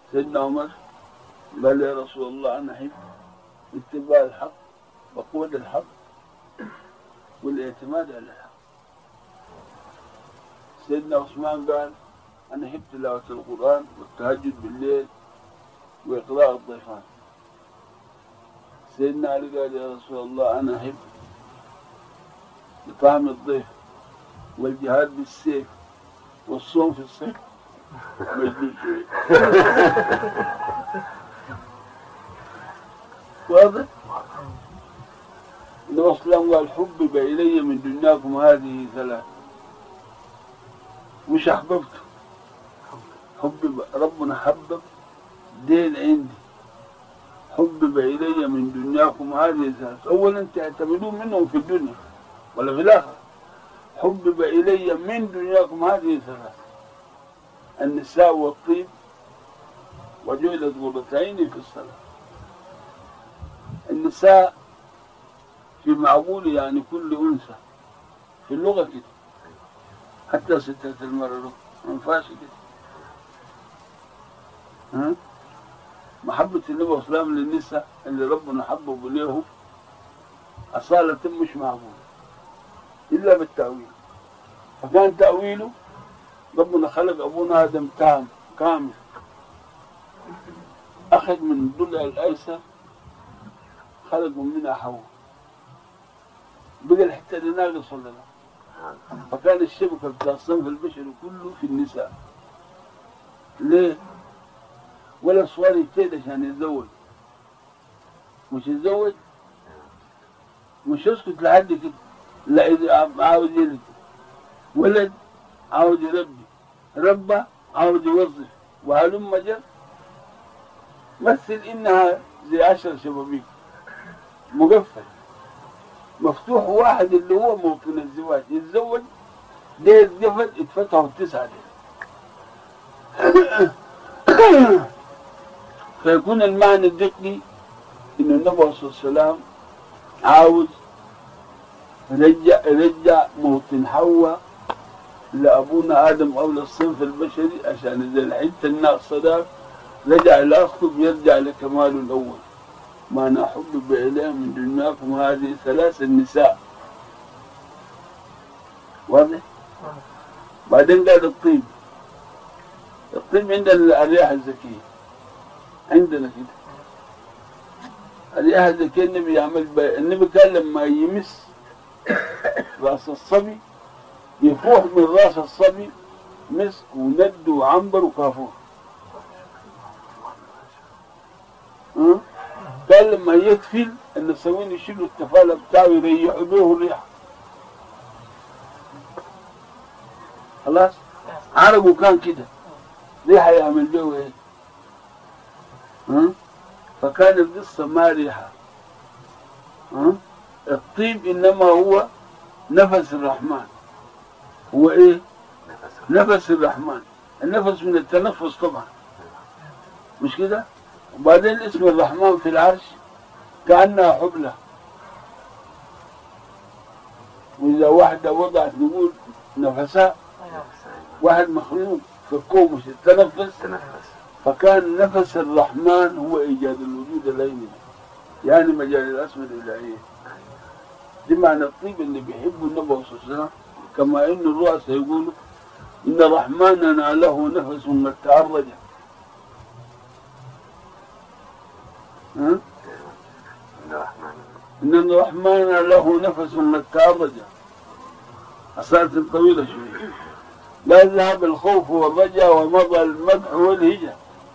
سيدنا عمر قال يا رسول الله أنا أحب اتباع الحق وقوة الحق والاعتماد على الحق سيدنا عثمان قال أنا أحب تلاوة القرآن والتهجد بالليل وإقراء الضيفان سيدنا علي قال يا رسول الله أنا أحب إطعام الضيف والجهاد بالسيف والصوم في الصيف مجنون شوية واضح؟ النبي صلى الله عليه وسلم قال حبب إلي من دنياكم هذه ثلاث مش أحببته حبب ربنا حبب دين عندي حبب إلي من دنياكم هذه ثلاث أولا تعتمدون منهم في الدنيا ولا في الآخرة حبب إلي من دنياكم هذه ثلاث النساء والطيب وجعلت قرة عيني في الصلاة النساء في معقول يعني كل أنثى في اللغة كده حتى ستة المرأة ما ينفعش كده ها محبة النبي صلى الله عليه وسلم للنساء اللي ربنا حبب إليهم أصالة مش معقولة إلا بالتأويل فكان تأويله ربنا خلق أبونا آدم تام كامل أخذ من الضلع الأيسر خلق منها حواء بقى الحتة اللي ناقصة لنا فكان الشبكة بتاع الصنف البشري كله في النساء ليه؟ ولا صوار يجتهد عشان يتزوج مش يتزوج مش يسكت لحد كده لا إذا عاوز يلد ولد عاوز يربي ربى عاوز يوظف وهلم جر مثل انها زي عشر شبابيك مقفل مفتوح واحد اللي هو موطن الزواج يتزوج ده يتقفل اتفتحوا التسعة دي فيكون المعنى الدقي ان النبي صلى الله عليه وسلم عاوز رجع رجع موطن حواء لابونا ادم او للصنف البشري عشان اذا الحته الناقصه ده رجع لاصله بيرجع لكماله الاول ما انا حبب اليه من دنياكم هذه ثلاث النساء واضح؟ بعدين قال الطيب الطيب عندنا الرياح الذكيه عندنا كده الرياح الذكيه النبي يعمل بي... النبي كان لما يمس راس الصبي يفوح من راس الصبي مسك وند وعنبر وكافور ها؟ قال لما يكفل النسوين يشيلوا التفالة بتاعه يريحوا به الريح خلاص عرقه كان كده ريحة يعمل به ايه ها؟ فكان القصة ما ريحة ها؟ الطيب انما هو نفس الرحمن هو ايه نفس الرحمن النفس من التنفس طبعا مش كده وبعدين اسم الرحمن في العرش كأنها حبلة وإذا واحدة وضعت نقول نفسها واحد مخلوق في الكون مش التنفس تنفس فكان نفس الرحمن هو إيجاد الوجود الأيمن يعني مجال الأسماء الإلهية دي معنى الطيب اللي بيحبه النبي صلى الله عليه وسلم كما إن الرؤساء يقولوا إن رحماننا له نفس قد تعرج ها؟ من الرحمن إن الرحمن له نفس قد تعرج أصالة طويلة شوية لا ذهب الخوف والرجاء ومضى المدح والهجة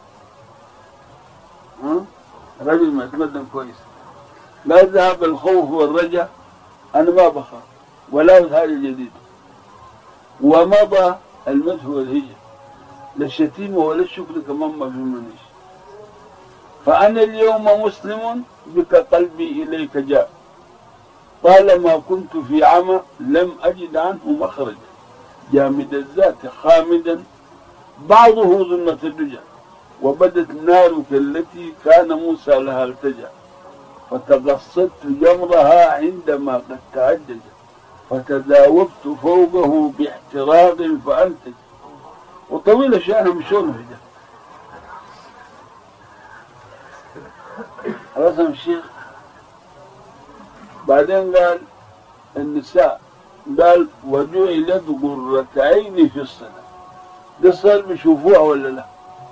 ها؟ رجل ما يتقدم كويس لا ذهب الخوف والرجاء أنا ما بخاف ولا هذه جديد ومضى المدح والهجة لا الشتيمة ولا الشكر كمان ما في منيش فأنا اليوم مسلم بك قلبي إليك جاء طالما كنت في عمى لم أجد عنه مخرجا جامد الذات خامدا بعضه ظلمة الدجى وبدت نارك التي كان موسى لها التجا فتقصدت جمرها عندما قد تعجج فتداوبت فوقه باحتراق فأنتج وطويل شأنه مشون في ده رسم الشيخ بعدين قال النساء قال وجعلت قرة عيني في الصلاة دي الصلاة بيشوفوها ولا لا؟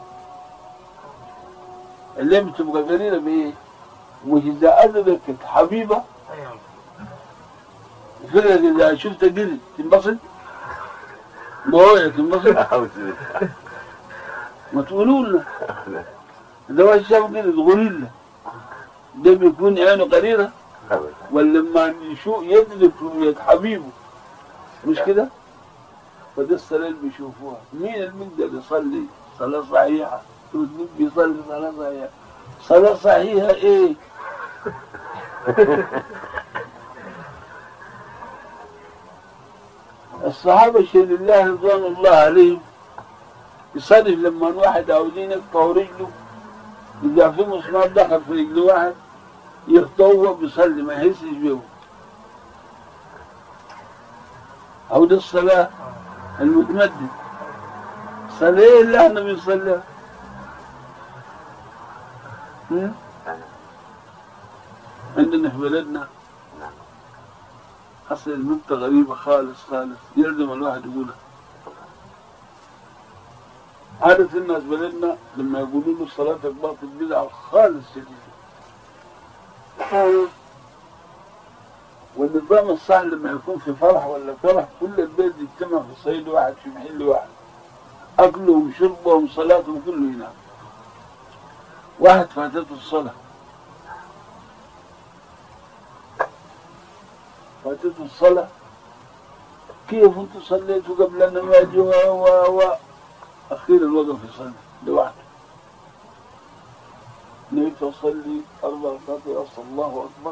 اللي بتبقى قليلة بإيه؟ وإذا أدركت حبيبة ايوه فرق إذا شفت قرد تنبسط بوية تنبسط أعوذ بالله ما تقولوا لنا إذا واحد شاف قرد غريلة ده بيكون عينه قريرة أبدا ولما يشوف يدرك رؤية حبيبه مش كده؟ فده الصلاة اللي بيشوفوها مين اللي بيقدر يصلي صلاة صحيحة؟ تقول مين بيصلي صلاة صحيحة؟ صلاة صحيحة ايه؟ الصحابة شهد الله رضوان الله عليهم يصرف لما واحد عاوزين يقطعوا رجله إذا في مسمار دخل في رجل واحد يخطوه بيصلي ما يحسش بيه أو دي الصلاة المتمدد صلاة إيه اللي احنا بنصليها هم؟ عندنا في بلدنا نعم. حصل نكتة غريبة خالص خالص يلزم الواحد يقولها عادة الناس بلدنا لما يقولوا له صلاتك باطل بدعة خالص شديدة والنظام الصح لما يكون في فرح ولا فرح كل البيت يجتمع في صيد واحد في محل واحد أكلهم شربهم صلاتهم كله هناك واحد فاتته الصلاة فاتته الصلاة كيف انتم صليتوا قبل ان يجي و و و اخيرا وقف يصلي لوحده نيت اصلي اربع ركعات اصل الله اكبر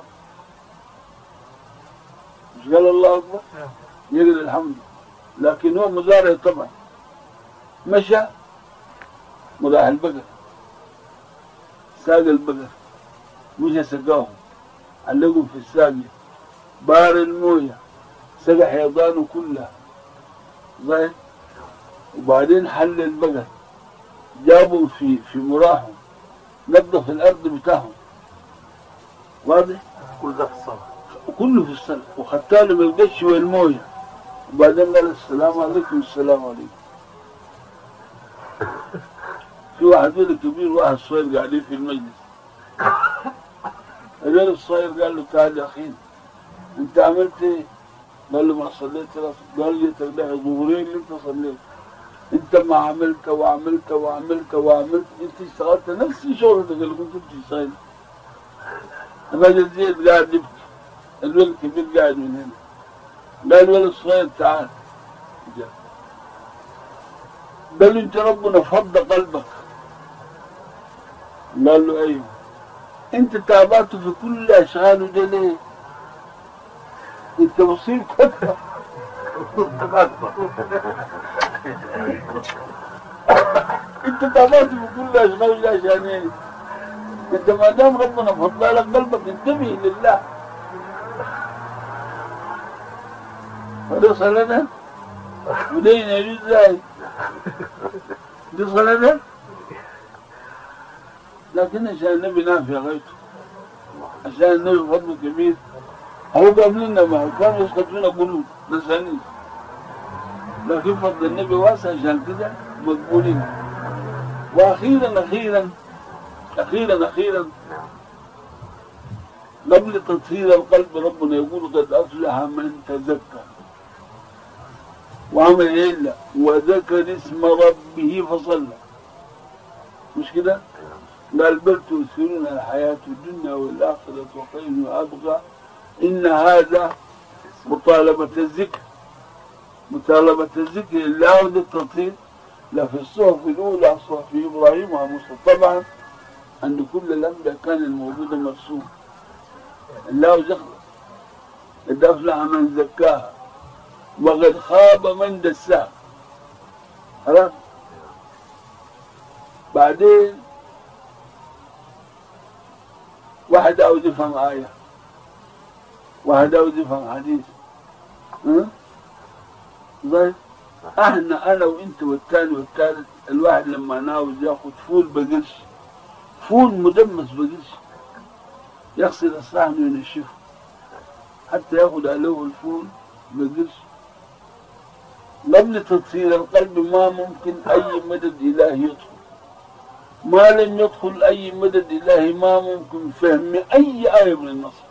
مش قال الله اكبر نعم. يقول الحمد لكن هو مزارع طبعا مشى وراح البقر ساق البقر مشى سقاهم علقهم في الساقية بار الموية سقى حيضانه كلها زين وبعدين حل البقر جابوا في في مراحهم نظف الارض بتاعهم واضح كل ده في الصلاة كله في السنة وخدتها له بالقش والمويه وبعدين قال السلام عليكم السلام عليكم في واحد ولد كبير واحد صغير قاعدين في المجلس الولد الصغير قال له تعال يا اخي انت عملت ايه؟ قال له ما صليت راسك قال لي تقدر ظهورين اللي انت صليت انت ما عملت وعملت وعملت وعملت انت اشتغلت نفس شغلتك اللي كنت بتشتغل الراجل زيد قاعد يبكي الولد الكبير قاعد من هنا قال الولد الصغير تعال جاء. قال له انت ربنا فض قلبك قال له ايوه انت تعبت في كل اشغاله ده ليه؟ انت مصيبتك أكبر انت تعبت في كل اشغاله ده عشان ايه؟ انت ما دام ربنا فضل لك قلبك انتبه لله فده صلاة وده ينادي ازاي؟ دي صلاة لكن عشان النبي نافع غيته عشان النبي فضله كبير هو قبلنا ما كانوا يسقطون قلوب نسانين لكن فضل النبي واسع عشان كده مقبولين واخيرا اخيرا اخيرا اخيرا قبل تطهير القلب ربنا يقول قد افلح من تزكى وعمل الا وذكر اسم ربه فصلى مش كده؟ قال بل تؤثرون الحياة الدنيا والآخرة وخير وأبقى إن هذا مطالبة الذكر مطالبة الذكر اللي عود التطهير لا في الصحف الأولى صحف إبراهيم وموسى طبعا عند كل الأنبياء كان الموجود مرسوم الله زخرف قد أفلح من زكاها وقد خاب من دساها خلاص بعدين واحد عاوز يفهم آية واحد عاوز يفهم حديث ها؟ طيب احنا انا وانت والثاني والثالث الواحد لما ناوز ياخد فول بقرش فول مدمس بقرش يغسل الصحن وينشفه حتى ياخذ عليه الفول بقرش قبل تطهير القلب ما ممكن أي مدد إلهي يدخل ما لم يدخل أي مدد إلهي ما ممكن فهم أي آية من المصحف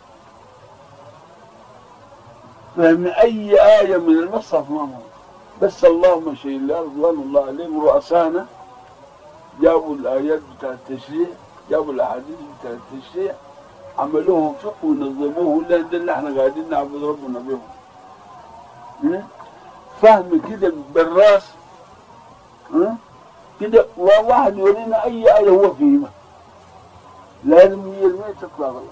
فهم أي آية من المصحف ما ممكن بس اللهم شيء الله رضوان الله عليهم رؤسانا جابوا الآيات بتاع التشريع جابوا الأحاديث بتاع التشريع عملوهم فقه ونظموه لا ده اللي احنا قاعدين نعبد ربنا بهم م? فهم كده بالراس م? كده واحد يورينا أي آية هو فيها لازم يرمي تطلع غلط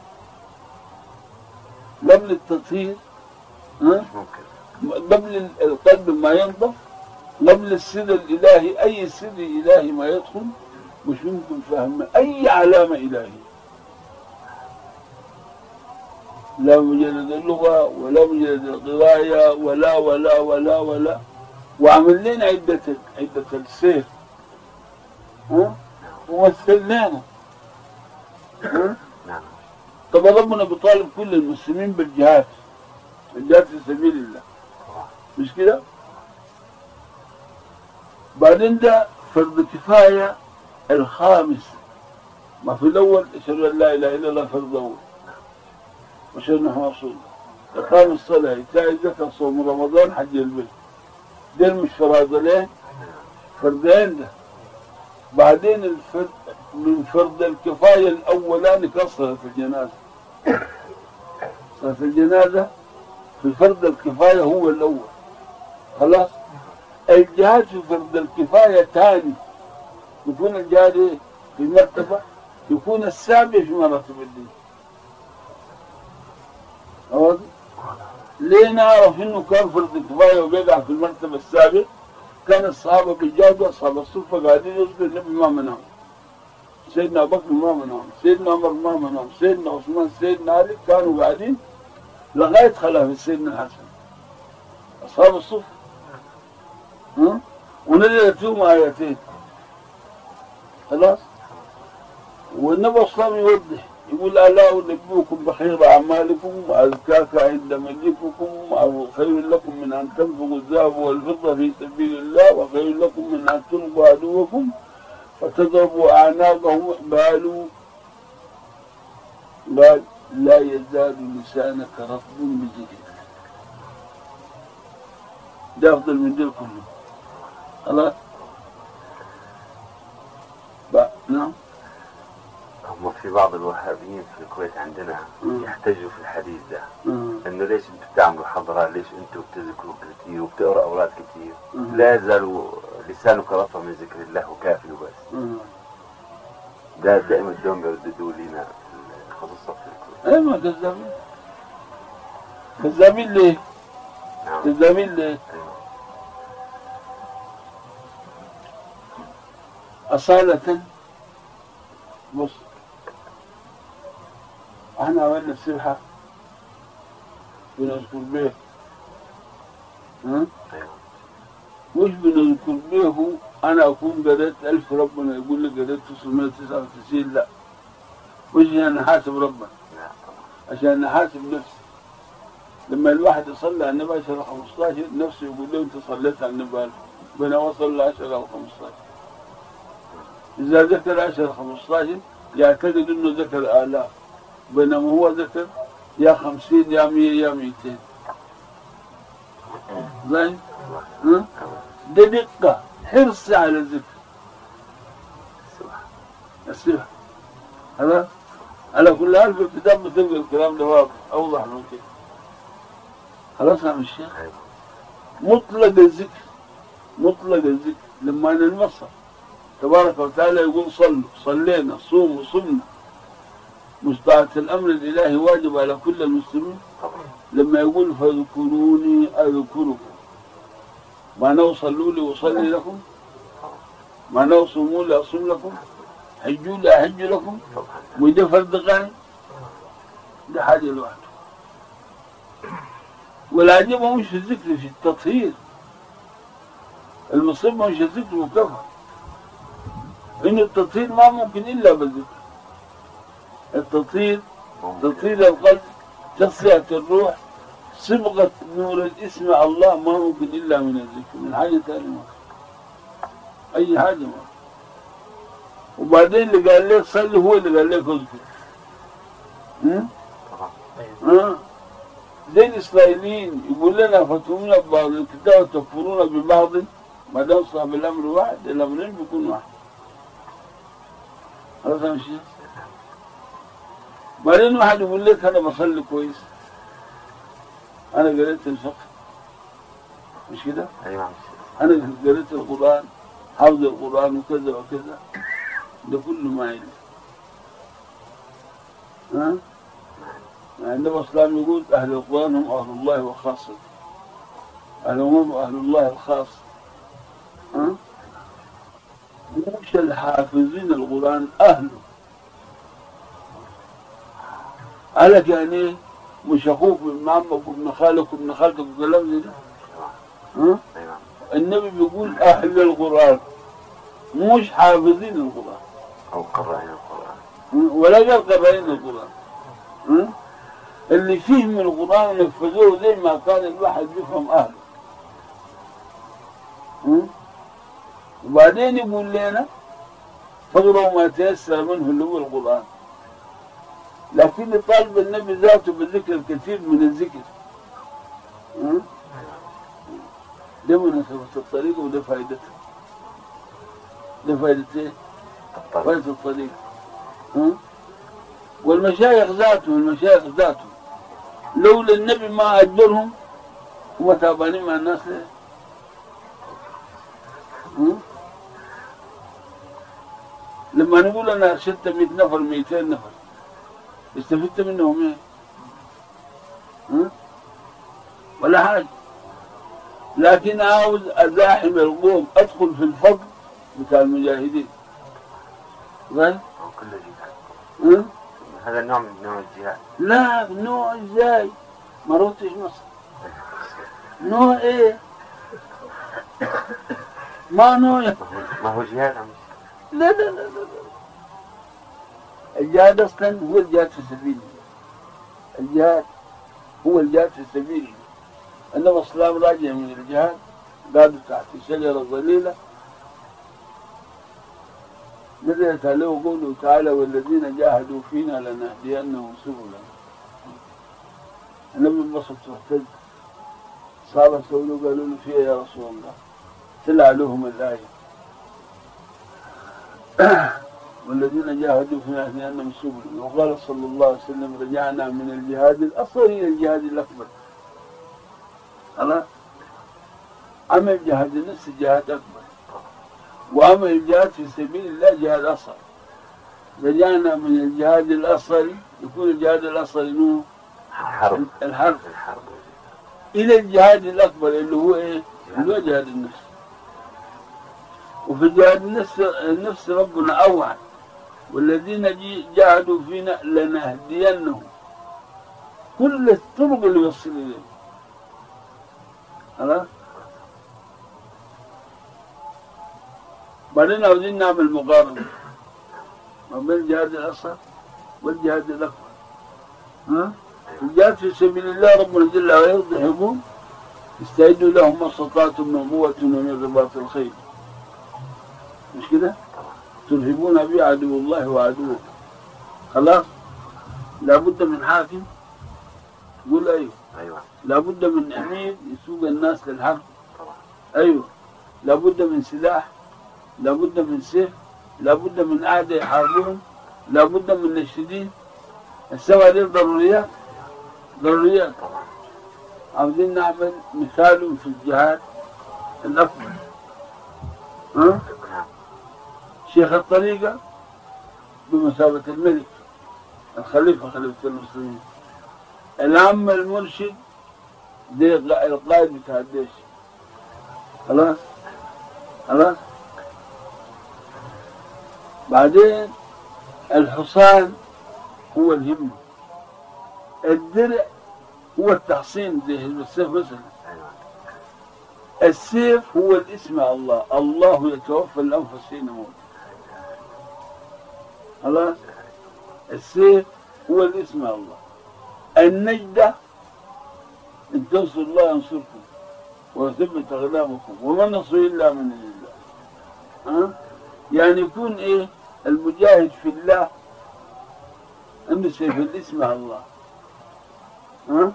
قبل التطهير ها؟ مش ممكن قبل القلب ما ينضف قبل السر الإلهي أي سر إلهي ما يدخل مش ممكن فهم أي علامة إلهية لا مجرد اللغة ولا مجرد القراية ولا ولا ولا ولا وعمل لنا عدة عدة السير ها ومثلنانا ها نعم طبعا ربنا بيطالب كل المسلمين بالجهاد الجهاد في سبيل الله طبعا مش كده؟ بعدين ده فرض كفاية الخامس ما في الأول أشهد أن لا إله إلا الله فرض أول وأشهد أن محمد رسول الله إقام الصلاة إيتاء الزكاة صوم رمضان حج البيت دول مش فرائض ليه؟ فردين ده بعدين الفرد من فرض الكفاية الأولاني كان صلاة الجنازة صلاة الجنازة في فرض الكفاية هو الأول خلاص الجهاد في فرض الكفاية ثاني يكون الجهاد إيه؟ في مرتبة يكون السابع في مراتب الدين واضح؟ ليه نعرف انه كان فرض كفاية وبيقع في المرتبة السابع كان الصحابة بيجاهدوا أصحاب الصفة قاعدين يذكر النبي ما منام سيدنا أبو بكر ما منام سيدنا عمر ما منام سيدنا عثمان سيدنا علي كانوا قاعدين لغاية خلافة سيدنا الحسن أصحاب الصفة ها؟ ونزلت فيهم آيتين خلاص والنبي صلى الله عليه وسلم يوضح يقول ألا أنبئكم بخير أعمالكم وأزكاك عند ملككم أو خير لكم من أن تنفقوا الذهب والفضة في سبيل الله وخير لكم من أن تلقوا عدوكم فتضربوا أعناقهم قالوا قال لا يزال لسانك رطب بذكر الله ده أفضل من دول كله خلاص بقى. نعم هم في بعض الوهابيين في الكويت عندنا مم. يحتجوا في الحديث ده مم. انه ليش انتم بتعملوا حضره ليش انتم بتذكروا كثير وبتقرا اولاد كثير مم. لا يزال لسانك رطبا من ذكر الله وكافي وبس مم. ده دائما الدوم بيرددوا لنا خصوصا في الكويت ايه ما كذابين كذابين ليه؟ نعم كذابين ليه؟ أيوة. أصالة بص احنا عملنا السبحة بنذكر به ها؟ أيوة. مش بنذكر به أنا أكون قريت ألف ربنا يقول لي قريت 999 لا مش عشان نحاسب ربنا لا طبعا عشان نحاسب نفسي لما الواحد يصلي على النبي 10 15 نفسه يقول له انت صليت على النبي 1000 بينما وصل ل 10 او 15 اذا ذكر 10 15 يعتقد انه ذكر الاف بينما هو ذكر يا 50 يا 100 يا 200 زين ها؟ ده دقة حرص على الذكر سبحان السبحة خلاص على كل حال في الكتاب بتلقى الكلام ده واضح اوضح من كده خلاص يا عم الشيخ أيوة. مطلق الذكر مطلق الذكر لما أن المصر تبارك وتعالى يقول صلوا صلينا صوموا صمنا مستعة الأمر الإلهي واجب على كل المسلمين طبعا لما يقول فاذكروني أذكركم معناه صلوا لي وصلي لكم معناه صوموا لي أصوم لكم حجوا لي أحج لكم طبعا وده فرد غاية ده حاجة لوحده والعجيب مش في الذكر في التطهير المصيبة مش الذكر وكفى إن التطهير ما ممكن إلا بالذكر التطهير تطيل القلب تصفية الروح صبغة نور الاسم الله ما ممكن إلا من الذكر من حاجة ثانية ما في. أي حاجة ما في. وبعدين اللي قال لك صلي هو اللي قال لك اذكر ها؟ أيوة. ها؟ زي الإسرائيليين يقول لنا فتؤمنون ببعض الكتاب وتكفرون ببعض ما دام صاحب الأمر واحد الأمرين بيكون واحد خلاص يا شيخ بعدين واحد يقول لك أنا بصلي كويس أنا قريت الفقه مش كده؟ ايوه يا عم الشيخ. أنا قريت القرآن حافظ القرآن وكذا وكذا ده كله ما عندي ها؟ عندما الإسلام يقول أهل القرآن هم أهل الله وخاصته أهل هم أهل الله الخاص ها؟ مش الحافظين القرآن أهله قالك يعني إيه؟ مش أخوك وابن عمك وابن خالك وابن خالتك وكلام زي ده ها؟ ايوه يا عم. النبي بيقول أهل القرآن مش حافظين القرآن او قرأنا القرآن ولا قال قرأين القرآن ها؟ اللي فهم القرآن ونفذوه زي ما كان الواحد يفهم أهله ها؟ وبعدين يقول لنا فاقرأوا ما تيسر منه اللي هو القرآن لكن طالب النبي ذاته بالذكر الكثير من الذكر ها؟ ده مناسبة الطريقة وده فائدتها ده فائدة ايه؟ الطريق فائدة الطريق ها؟ والمشايخ ذاتهم المشايخ ذاتهم لولا النبي ما أجبرهم هم تعبانين مع الناس ليه؟ ها؟ لما نقول أنا أرشدت 100 نفر 200 نفر استفدت منهم ايه؟ ها؟ ولا حاجة لكن عاوز أزاحم القوم أدخل في الفضل بتاع المجاهدين غير او كل جهاد ها؟ هذا نوع من نوع الجهاد لا نوع ازاي ما رحتش مصر نوع ايه ما نوع ما هو- ما هو جهاد يا عم الشيخ. لا لا لا لا لا. الجهاد اصلا هو الجهاد في سبيل الله الجهاد هو الجهاد في سبيل الله انما الاسلام راجع من الجهاد قعدوا تحت شجره ظليله نزلت عليه قوله تعالى والذين جاهدوا فينا لنهدينهم سبلنا النبي انبسط واهتز صحابة سولوا قالوا له فيها يا رسول الله تلا لهم الآية والذين جاهدوا فينا لنهدينهم سبلنا وقال صلى الله عليه وسلم رجعنا من الجهاد الأصغر إلى الجهاد الأكبر خلاص أما الجهاد النفس جهاد أكبر وأما الجهاد في سبيل الله جهاد أصغر رجعنا من الجهاد الأصغر يكون الجهاد الأصغر إنه حرب الحرب الحرب إلى الجهاد الأكبر اللي هو إيه؟ اللي هو جهاد النفس وفي جهاد النفس النفس ربنا أوعد والذين جي- جاهدوا فينا لنهدينهم كل الطرق اللي يوصل إليه خلاص بعدين عاوزين نعمل مقارنة ما بين الجهاد الأصغر والجهاد الأكبر ها؟ الجهاد في سبيل الله ربنا جل وعلا يقول استعدوا لهم ما استطعتم من قوة ومن رباط الخيل مش كده؟ ترهبون به عدو الله وعدوه خلاص؟ لابد من حاكم قول ايوه ايوه لابد من امير يسوق الناس للحرب طبعا ايوه لابد من سلاح لابد من سيف لابد من اعداء يحاربون لابد من نشيدين السبع دي ضروريات ضروريات طبعا عاوزين نعمل مثال في الجهاد الأكبر ها؟ نعم شيخ الطريقة بمثابة الملك الخليفة خليفة المسلمين العم المرشد زي الق- القائد بتاع الجيش خلاص خلاص بعدين الحصان هو الهمة الدرع هو التحصين زي حزب السيف مثلا ايوه السيف هو الاسم على الله الله يتوفى الأنفس حين موت خلاص السيف هو الاسم الله النجدة إن تنصروا الله ينصركم ويثبت أقدامكم وما النصر إلا من الله ها؟ يعني يكون إيه المجاهد في الله عنده سيف الاسم الله ها؟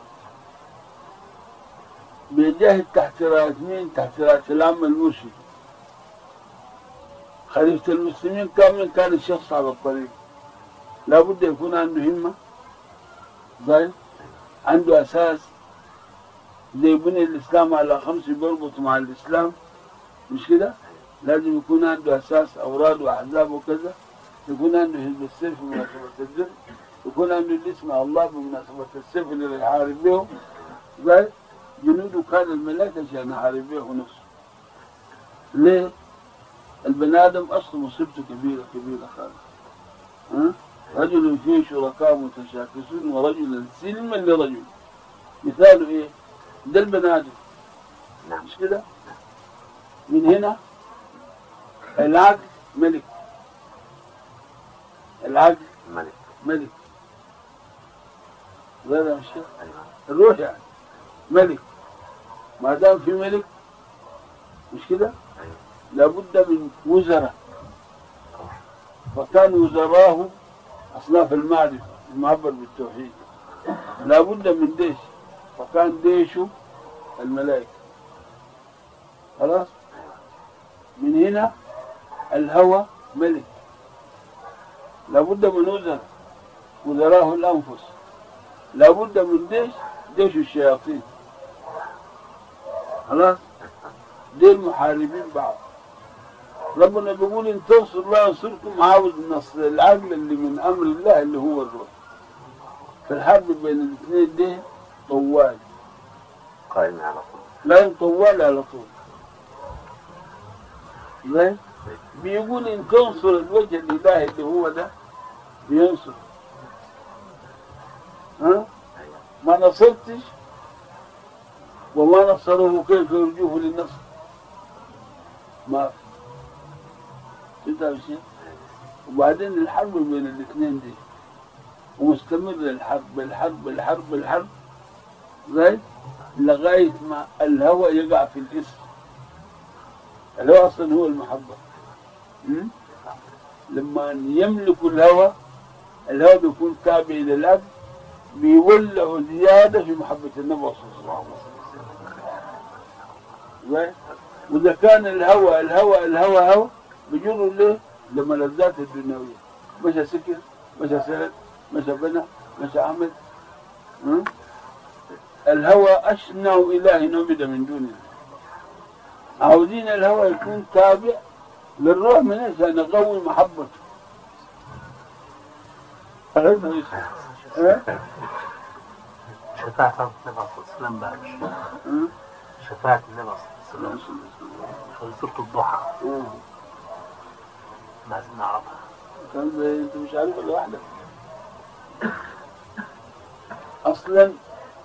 بيجاهد تحت راية مين؟ تحت راية العم المرشد خليفة المسلمين كان من كان الشخص على الطريق لابد يكون عنده همة ضيف عنده أساس زي بني الإسلام على خمس بيربط مع الإسلام مش كده؟ لازم يكون عنده أساس أوراد وأحزاب وكذا يكون عنده حزب السيف بمناسبة الدر يكون عنده الاسم الله بمناسبة السيف اللي يحارب به زي جنوده كان الملائكة عشان يحارب به نفسه ليه؟ البني آدم أصله مصيبته كبيرة كبيرة خالص ها؟ رجل فيه شركاء متشاكسون ورجل سلما لرجل مثاله ايه؟ ده البني آدم نعم مش كده؟ من هنا العقل ملك العقل ملك ملك هذا مش كده؟ أيوة الروح يعني ملك ما دام في ملك مش كده؟ أيوة لابد من وزراء فكان وزراه أصناف المعرفة المعبر بالتوحيد لابد من ديش فكان ديشه الملائكة خلاص من هنا الهوى ملك لابد من وزراء وزراه الأنفس لابد من ديش ديش الشياطين خلاص دي المحاربين بعض ربنا بيقول ان تنصر الله ينصركم عاوز نصر العقل اللي من امر الله اللي هو الروح في الحرب بين الاثنين دي طوال قائم على طول لا طوال على طول زين بيقول ان تنصر الوجه الالهي اللي هو ده بينصر ها أيوة ما نصرتش وما نصره كيف يرجوه للنصر ما في انت عارف شيء؟ وبعدين الحرب بين الاثنين دي ومستمر الحرب الحرب الحرب الحرب زي لغاية ما الهوى يقع في الاسم الهوى أصلا هو المحبة م? لما يملك الهوى الهوى بيكون تابع للأب بيولع زيادة في محبة النبي صلى الله عليه وسلم زي؟ وإذا كان الهوى الهوى الهوى هوى بيجروا ليه؟ لملذات الدنيوية مشى سكر مشى سرد مشى بنى مشى عمل ها؟ الهوى أشنع إله نبذ من دون الله عاوزين الهوى يكون تابع للروح من ايش؟ عشان نقوي محبته عرفت ايش؟ ها؟ شفاعة النبي صلى الله عليه وسلم بعد ها؟ شفاعة النبي صلى الله عليه وسلم في سورة الضحى ها؟ لازم نعرفها كان زي انت مش عارف الا واحده اصلا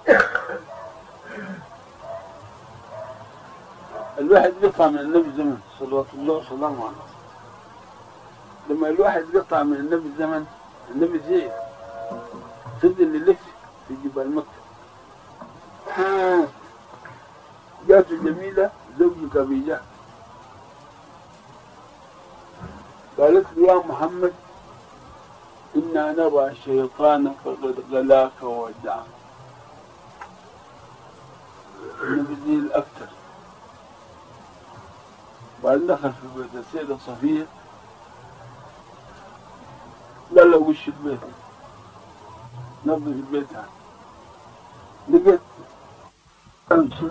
الواحد بيقطع من النبي زمن صلوات الله وسلامه عليه لما الواحد بيقطع من النبي زمن النبي زي فضل يلف في جبال مكة جاته جميلة زوجة أبي جهل قالت له يا محمد إنا نرى الشيطان فقد غلاك وودعك النبي زي الأكثر بعدين دخل في بيت السيدة صفية لا لا وش البيت نظف البيت يعني لقيت خمسة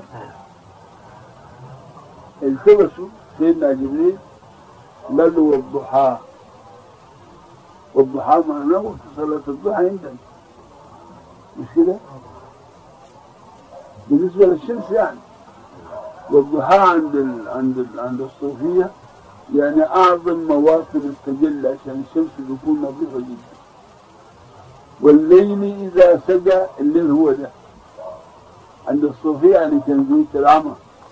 التبسوا سيدنا جبريل قال له والضحى والضحى معناه وقت صلاة الضحى عندنا مش كده؟ بالنسبة للشمس يعني والضحى عند ال... عند ال... عند الصوفية يعني أعظم مواطن التجلي عشان الشمس بتكون نظيفة جدا والليل إذا سجى الليل هو ده عند الصوفية يعني تنزيل العمى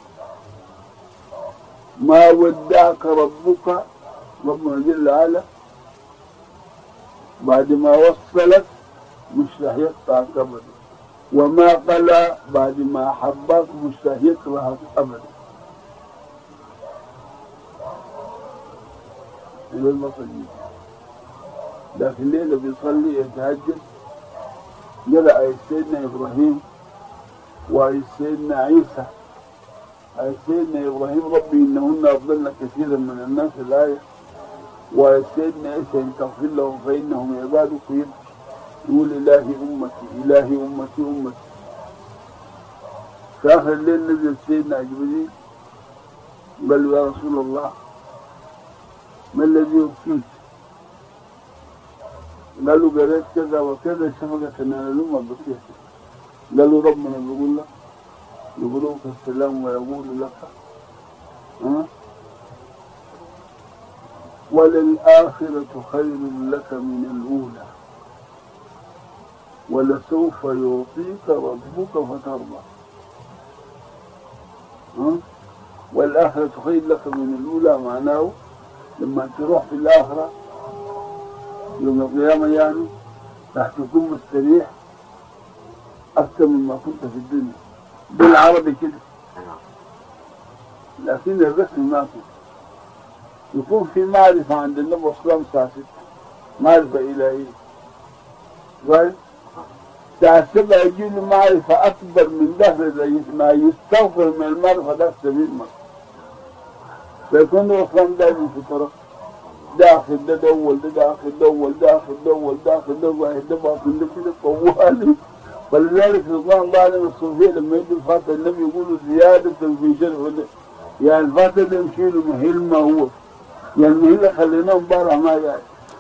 ما ودعك ربك ربنا جل وعلا بعد ما وصلك مش راح يقطع أبدا وما قلى بعد ما أحبك مش راح يكرهك أبدا إلى المصلي لكن ليلة بيصلي يتهجد قرأ آية سيدنا إبراهيم وآية سيدنا عيسى آية سيدنا إبراهيم ربي إنهن أضلن كثيرا من الناس الآية وآية سيدنا عيسى إن تغفر لهم فإنهم عبادك يبكي يقول إلهي أمتي إلهي أمتي أمتي في آخر الليل نزل سيدنا جبريل قال له يا رسول الله ما الذي يبكيك؟ قالوا قريت كذا وكذا شفقة أن الأمة بكيت قالوا ربنا بيقول لك يقولوك السلام ويقول لك ها وللآخرة خير لك من الأولى ولسوف يعطيك ربك فترضى ها؟ والآخرة خير لك من الأولى معناه لما تروح في الآخرة يوم القيامة يعني راح تكون مستريح أكثر مما كنت في الدنيا بالعربي كده لكن الرسم ما في يكون في معرفة عند النبي صلى الله عليه وسلم الساعة 6 معرفة إلهية كويس الساعة 7 يجي له معرفة أكبر من ده زي ما يستغفر من المعرفة ده 70 مرة فيكون الرسول دائما في طرف داخل ده دول ده داخل دول داخل دول داخل دول واحد ده باطن ده كده طوالي ولذلك رضوان الله عليهم الصوفية لما يدوا الفاتحة النبي يقولوا زيادة في شرف يعني الفاتحة ده يمشي له مهل ما هو يعني المهل خليناه مبارع ما جاي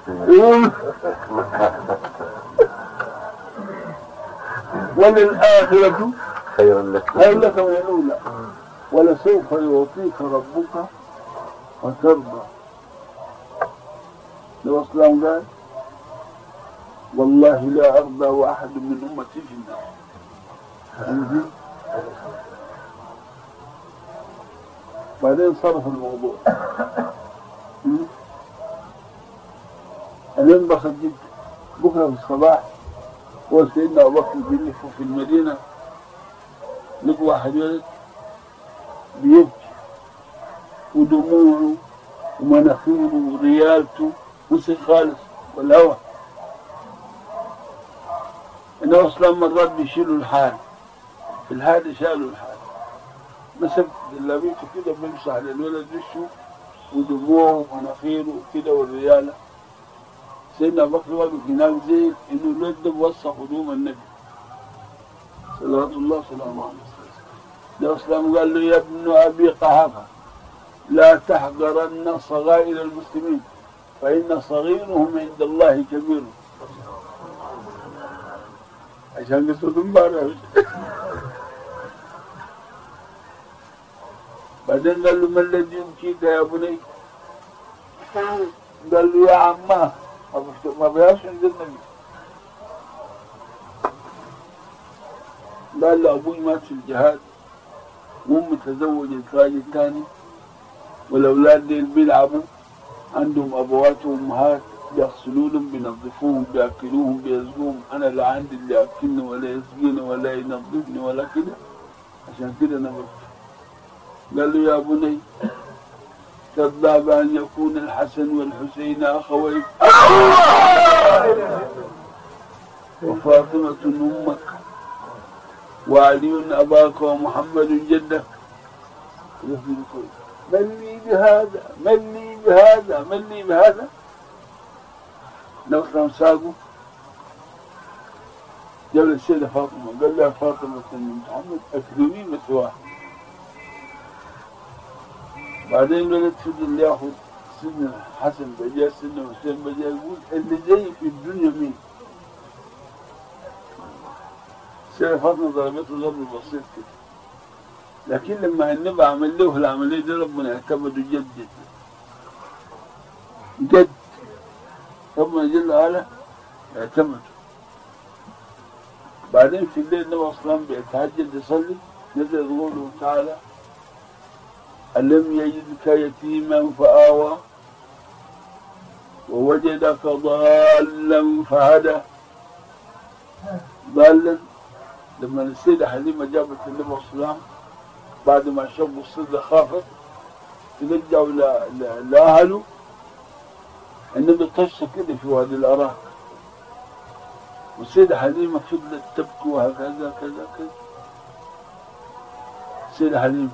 وللآخرة خيرا لك خير لك من الأولى ولسوف يعطيك ربك وترضى لو أسلام قال والله لا أرضى وأحد من أمتي في النار عندي بعدين صرف الموضوع م? أنا انبسط جدا بكرة في الصباح هو سيدنا أبو بكر بيلفوا في المدينة لقوا واحد ولد بيبكي ودموعه ومناخيره وريالته وسي خالص والهوى انه اصلا مرات بيشيلوا الحال في الحال شالوا الحال مسك جلابيته كده بيمسح للولد وشه ودموعه ومناخيره كده والرياله سيدنا ابو بكر واقف هناك زي انه الولد ده بوسخ هدوم النبي صلوات الله وسلامه عليه ده اسلام قال له يا ابن ابي قحافه لا تحقرن صغائر المسلمين فإن صغيرهم عند الله كبير عشان قصة امبارح بعدين قال له ما الذي يبكيك يا بني؟ قال له يا عماه ما بفت- ما بيهاش عند النبي قال له ابوي مات في الجهاد وامي تزوجت راجل ثاني والاولاد ديل بيلعبوا عندهم ابوات وامهات بيغسلونهم بينظفوهم بياكلوهم بيسقوهم انا لا عندي اللي ياكلني ولا يسقيني ولا ينظفني ولا كده عشان كده انا ببكي قال له يا بني ترضى بان يكون الحسن والحسين اخويك وفاطمه امك وعلي اباك ومحمد جدك يقول كويس من لي بهذا من لي بهذا من لي بهذا لو كان ساقوا جاب السيدة فاطمة قال لها فاطمة بنت محمد أكرمي مثواه بعدين ولد فضل ياخذ سن حسن بجاء سن حسين بجاء يقول اللي جاي في الدنيا مين؟ السيدة فاطمة ضربته ضرب بسيط كده لكن لما النبي عمل له العملية دي ربنا اعتمده جد جد جد ربنا جل وعلا اعتمده بعدين في الليل النبي صلى الله عليه وسلم بيتهجد يصلي نزل قوله تعالى ألم يجدك يتيما فآوى ووجدك ضالا فهدى قال لن لما السيدة حليمة جابت النبي صلى الله عليه وسلم بعد ما شافوا الصدر خافت ترجعوا ل- ل- لأهله النبي طش كده في وادي الأراك والسيدة حليمة فضلت تبكي وهكذا كذا كذا السيدة حليمة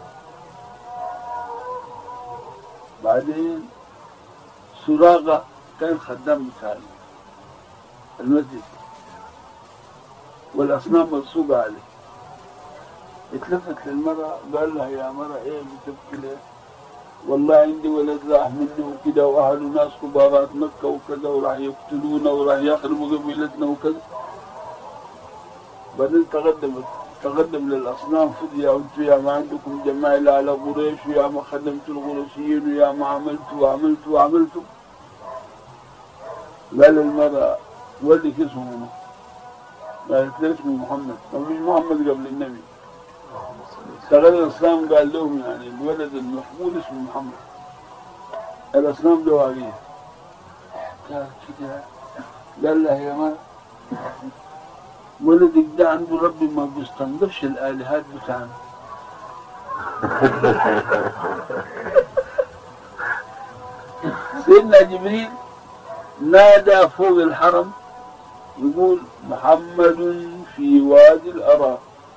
بعدين سراقة كان خدام بتاع المسجد والأصنام ملصوقة عليه اتلفت للمرأة قال لها يا مرأة ايه بتبكي ليه؟ والله عندي ولد راح مني وكده واهله ناس كبارات مكة وكذا وراح يقتلونا وراح يخربوا قبيلتنا وكذا بعدين تقدمت تقدم للأصنام فدية وانتم يا ما عندكم جمايل على قريش ويا ما خدمتوا القرشيين ويا ما عملتوا وعملتوا وعملتوا قال المرأة ولك اسمه منه قالت لي اسمه محمد ما فيش محمد قبل النبي استغل الاسلام قال لهم يعني الولد المحمود اسمه محمد الاسلام دواقيه قال كده قال لها يا ما ولدك ده عنده ربي ما بيستنضفش الالهات بتاعنا سيدنا جبريل نادى فوق الحرم يقول محمد في وادي الأراك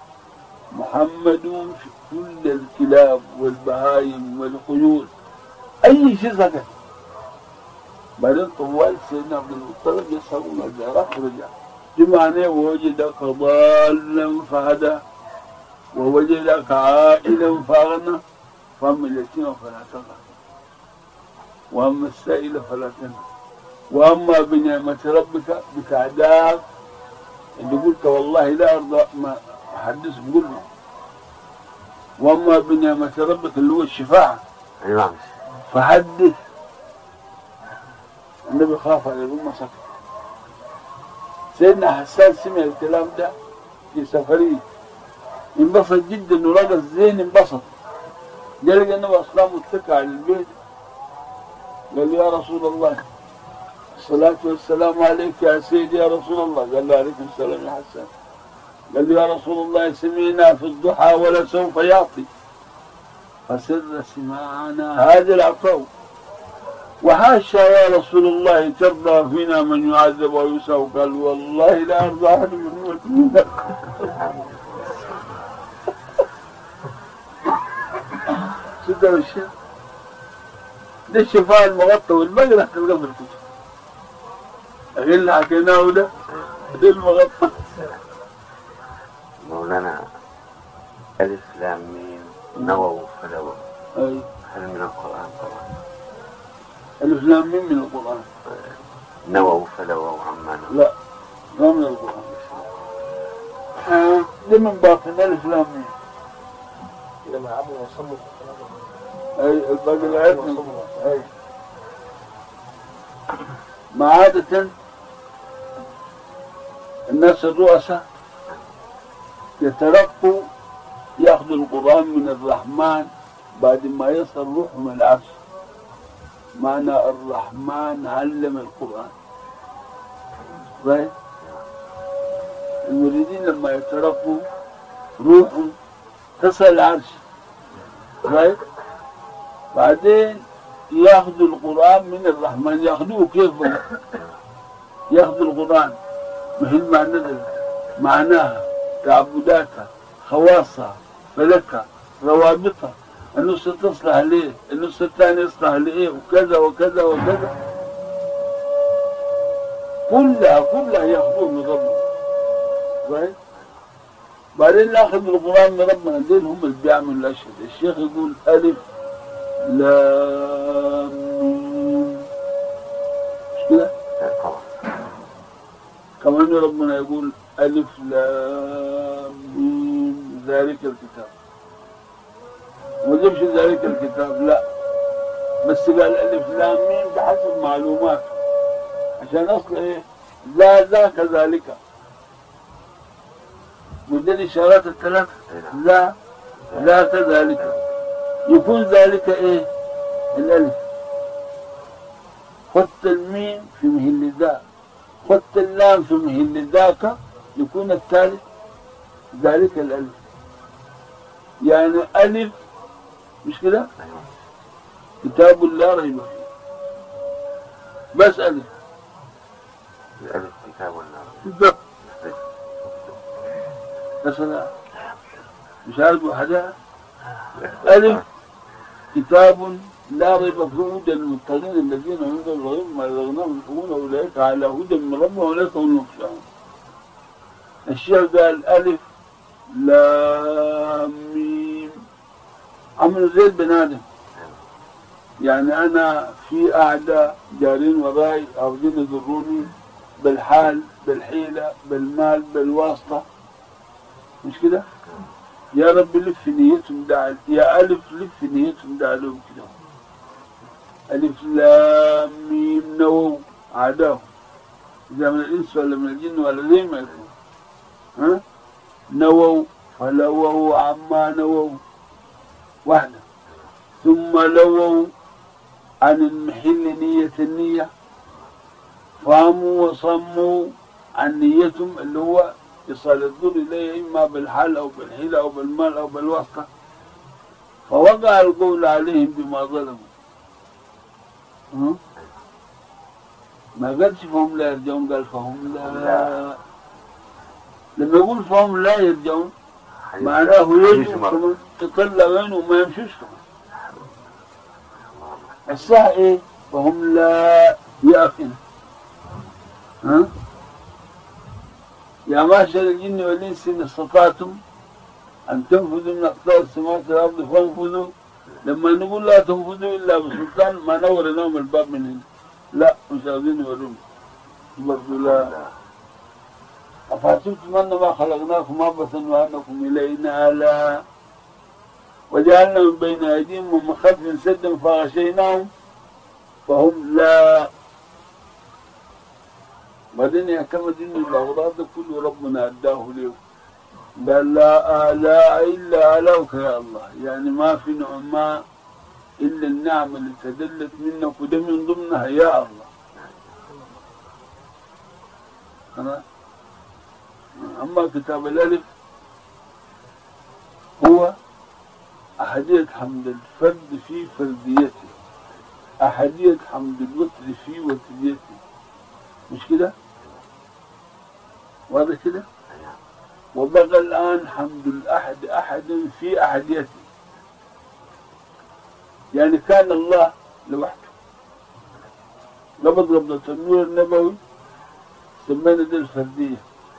محمد في كل الكلاب والبهايم والخيول أي شيء سكت بعدين طوال سيدنا عبد المطلب يسحبون الجراح ورجع جمعنا ووجدك ضالا فهدى ووجدك عائلا فأغنى فأما اليتيم فلا تقهر وأما السائل فلا تنهر وأما بنعمة ربك بتعداك اللي قلت والله لا أرضى ما حدث بقول له وأما بنعمة ربك اللي هو الشفاعة اي نعم فحدث النبي خاف على الأمة سكت سيدنا حسان سمع الكلام ده في سفرية انبسط جدا ورقص زين انبسط جاء لقى النبي أصلا متكى على البيت قال له يا رسول الله الصلاة والسلام عليك يا سيدي يا رسول الله قال له عليكم السلام يا حسان قال له يا رسول الله سمعنا في الضحى ولا سوف يعطي فسر سماعنا هذا العطاء وحاشا يا رسول الله ترضى فينا من يعذب ويساو قال والله لا ارضى احد من منك ستة وعشرين ده الشفاء المغطى والباقي تحت القبر كده أغير اللي حكيناه ده ده المغطى مولانا ألف لام ميم نوى فلوى أي هل من القرآن طبعا ألف لام ميم من القرآن نوى فلوى وعمان لا ما من القرآن آه، ده من باطن ألف لام ميم إذا ما عملوا وصلوا أي الباقي الآيات من أي ما عادة الناس الرؤساء يترقوا ياخذوا القرآن من الرحمن بعد ما يصل روحهم العرش معنى الرحمن علم القرآن right? المريدين لما يترقوا روحهم تصل العرش right? بعدين ياخذوا القرآن من الرحمن ياخذوه كيف بقى؟ ياخذوا القرآن مثل ما نزل معناها تعبداتها خواصها فلكها روابطها النص تصلح ليه النص الثاني يصلح لإيه وكذا وكذا وكذا كلها كلها ياخذوه من ربنا right? بعدين ناخذ القرآن من ربنا دين هم اللي بيعملوا الأشهد الشيخ يقول ألف لام ميم. مش كده؟ طبعا كمان ربنا يقول ألف لام ميم ذلك الكتاب ما جابش ذلك الكتاب لا بس قال ألف لام ميم بحسب معلومات عشان أصل إيه لا ذاك ذلك ودي الإشارات الثلاثة أي نعم لا لا كذلك يكون ذلك ايه الالف خدت الميم في مهل ذا خدت اللام في مهل ذاك يكون الثالث ذلك الألف يعني ألف مش كده ايوه كتاب لا ريب فيه بس ألف الالف كتاب ولا بالضبط مثلا مش عارف وحدها ألف كتاب لا ريب فيه هدى للمتقين الذين عندهم الغيب ما رزقناهم ينفقون أولئك على هدى من ربهم أولئك هم المفلحون الشيخ قال ألف لام ميم عملوا زي البني آدم يعني أنا في أعداء جارين وراي عاوزين يضروني بالحال بالحيلة بالمال بالواسطة مش كده؟ يا رب لف نيتهم ده يا ألف لف نيتهم ده عليهم كده ألف لام ميم نوو عداهم إذا من الإنس ولا من الجن ولا زي ما يكون ها نووا فلووا عما نووا واحدة ثم لووا عن المحل نية النية فهموا وصموا عن نيتهم اللي هو إيصال الضر إليه إما بالحال أو بالحيلة أو بالمال أو بالواسطة فوقع القول عليهم بما ظلموا ها؟ ما قالش فهم لا يرجعون قال فهم لا لما يقول فهم لا يرجعون معناه يجب كمان تطلع وين وما يمشوش كمان الصح ايه فهم لا يقفون ها يا معشر الجن والانس ان استطعتم ان تنفذوا من اقطار السماوات والارض فانفذوا لما نقول لا تنفذوا الا بسلطان ما نور لهم الباب من هنا لا مش عاوزين يورون برضو لا أفحسبتم أنما خلقناكم عبثا وأنكم إلينا لا وجعلنا من بين أيديهم ومن خلفهم سدا فغشيناهم فهم لا بعدين يعتمد إن الأغراض كله ربنا أداه له قال لا آلاء إلا آلاؤك يا الله يعني ما في نعماء إلا النعم اللي تدلت منك وده من ضمنها يا الله أنا أما كتاب الألف هو أحدية حمد الفرد في فرديته أحدية حمد الوتر في وتريته مش كده؟ واضح كده؟ وبقى الآن حمد الأحد أحد في أحديته يعني كان الله لوحده قبض قبضة النور النبوي سمينا ده الفردية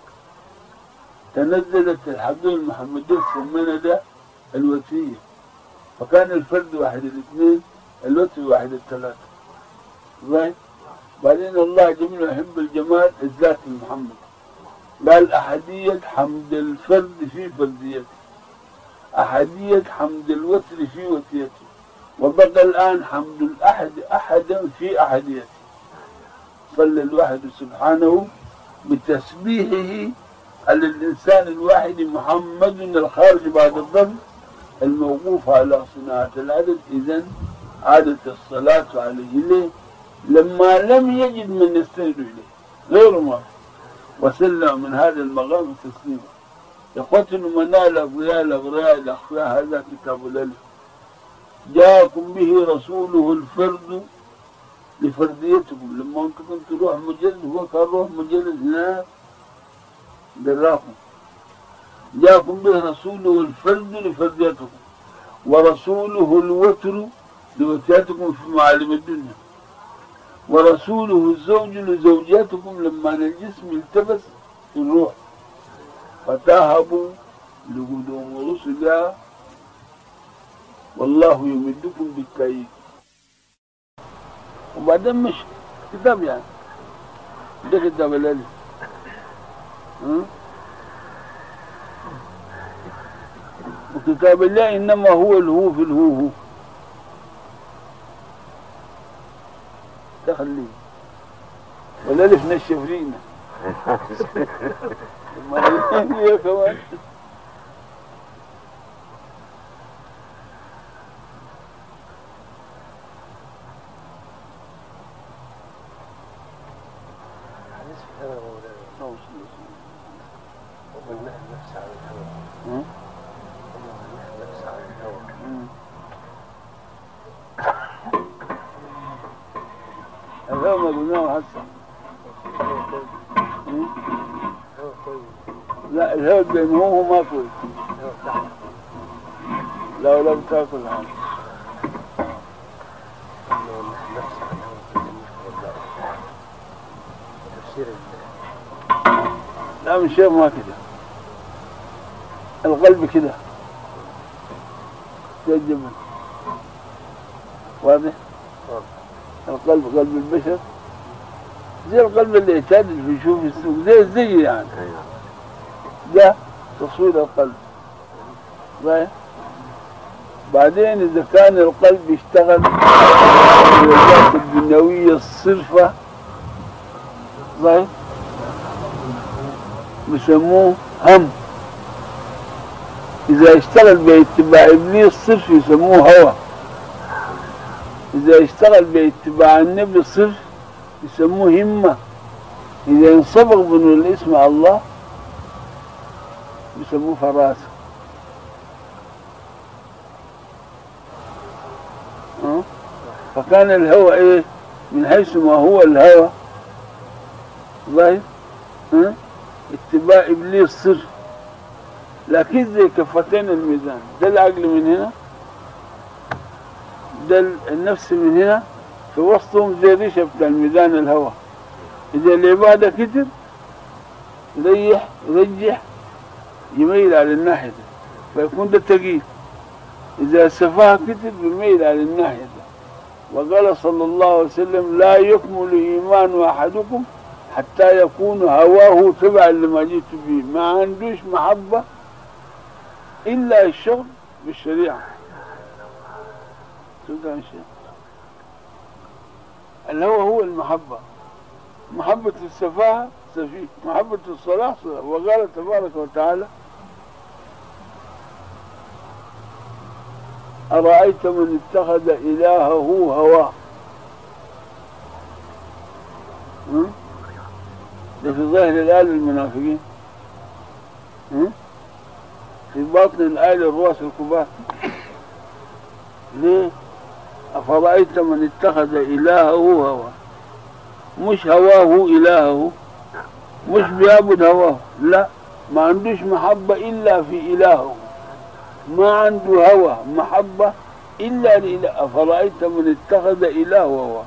تنزلت الحدود المحمدية سمينا ده الوترية فكان الفرد واحد الاثنين الوتر واحد الثلاثة right بعدين الله جميل يحب الجمال الذات المحمد قال أحدية حمد الفرد في فرديته أحدية حمد الوتر في وتريته وبقى الآن حمد الأحد أحدا في أحديته صلى الواحد سبحانه بتسبيحه على الإنسان الواحد محمد الخارج بعد الظن الموقوف على صناعة العدد إذا عادت الصلاة عليه ليه؟ لما لم يجد من يستند إليه غير ما وسلم من هذا المقام تسليما يقتل منال أغرياء الأغرياء الأخفياء هذا كتاب الألف جاءكم به رسوله الفرد لفرديتكم لما انتم كنتوا روح مجلد هو كان روح مجلد هناك دراكم جاءكم به رسوله الفرد لفرديتكم ورسوله الوتر لوتياتكم في معالم الدنيا ورسوله الزوج لزوجاتكم لما الجسم التبس في الروح فتاهبوا لقدوم رسلا والله يمدكم بالتأييد وبعدين مش كتاب يعني ده كتاب الألف ها؟ وكتاب الله إنما هو الهو في الهو هو تخليه والألف نشف فينا ما هي كمان حديث في هذا مولانا ومن نهى النفس عن الهوى ها؟ ومن نهى النفس عن الهوى مم. الهوى ما قلناه هسه الهوى طيب مم. الهوى طيب لا الهوى بين هو ما كويس الهوى بتاعنا لو لم تاكل هذا انه نهى النفس عن الهوى فالجنة والله تفسير ال- لا من شيء ما كده القلب كده زي الجبل واضح واضح. القلب قلب البشر زي القلب اللي يعتاد اللي بيشوف في السوق زي الزي يعني ايوه ده تصوير القلب صحيح بعدين إذا كان القلب يشتغل بالذات الدنيوية الصرفة صحيح بيسموه هم إذا يشتغل باتباع إبليس صرف يسموه هوى إذا يشتغل باتباع النبي صرف يسموه همة إذا ينصبغ بين الاسم الله بيسموه فراسة أه؟ فكان الهوى ايه من حيث ما هو الهوى ظاهر أه؟ اتباع ابليس سر لكن زي كفتين الميزان ده العقل من هنا ده النفس من هنا في وسطهم زي ريشه بتاع الميزان الهوى اذا العباده كتر يريح يرجح يميل على الناحية دي فيكون ده تقيل إذا سفاه كتب يميل على الناحية دي وقال صلى الله عليه وسلم لا يكمل إيمان أحدكم حتى يكون هواه تبعا لما جئت به ما عندوش محبة إلا الشغل بالشريعة تفهم شيء الهوى هو المحبة محبة السفاهة سفيه محبة الصلاح صلاح وقال تبارك وتعالى أرأيت من اتخذ إلهه هواه ها؟ ده في ظاهر الآية للمنافقين ها؟ في باطن الآية للرؤس الكبار ليه؟ أفرأيت من اتخذ إلهه هواه مش هواه إلهه مش بيعبد هواه لا ما عندوش محبة إلا في إلهه ما عنده هوى محبة إلا لإله أفرأيت من اتخذ إلهه هواه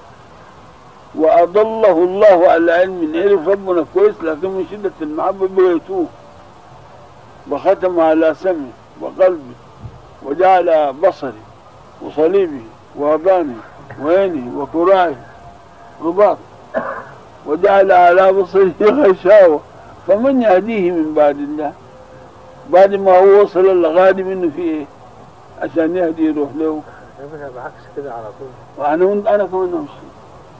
وأضله الله على علم عرف ربنا كويس لكن من شدة المحبة بغيتوه وختم على سمعه وقلبه وجعل بصره وصليبه وأذانه وعينه وكراعه رباط وجعل على بصره غشاوة فمن يهديه من بعد الله بعد ما هو وصل الغادي منه في ايه عشان يهدي يروح له نعملها بعكس كده على طول وانا انا كمان امشي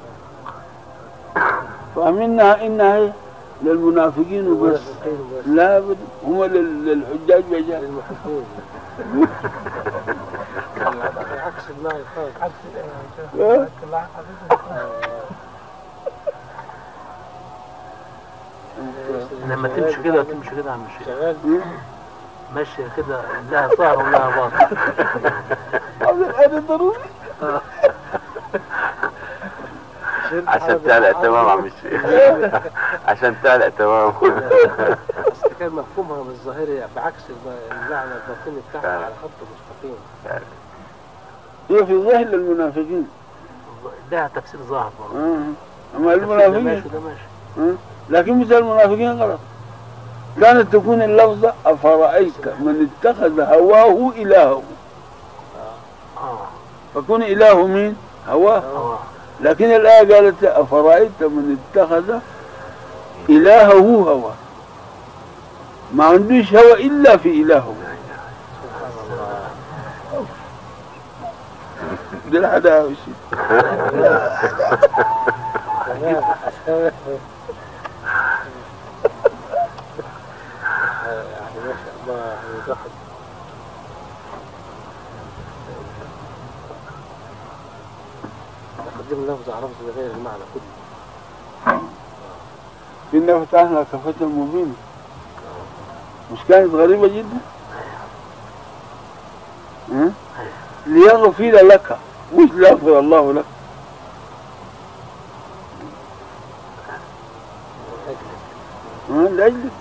فاهمينها انها إيه؟ للمنافقين وبس المنافقين وبس. لا أبدا هم لل- للحجاج بجاء للمحبين عكس المعنى خالص عكس إيه؟ لما تمشي كده تمشي كده يا عم الشيخ شغال ماشية كده لها ظهر ولها باطن هذا ضروري عشان تعلق تمام عم الشيخ عشان تعلق تمام بس كان مفهومها من الظاهري بعكس الم- المعنى الباطني بتاعها فعلا. على خط مستقيم هي في ظاهر للمنافقين لها تفسير ظاهر برضه آه. اما تفسير ده المنافقين ماشي وده ماشي لكن مثل المنافقين غلط كانت تكون اللفظة أفرأيت من اتخذ هواه إلهه اه فكون إله مين؟ هواه اه لكن الآية قالت أفرأيت من اتخذ إلهه هواه ما عندوش هوى إلا في إلهه سبحان الله دي الحداوة شيء تمام يعني ما شاء الله يعني الواحد تقدم لفظ على لفظ غير المعنى كله إنا فتحنا كفة مبينة مش كانت غريبة جدا ها؟ ليغفر لك مش ليغفر الله لك ها؟ لأجلك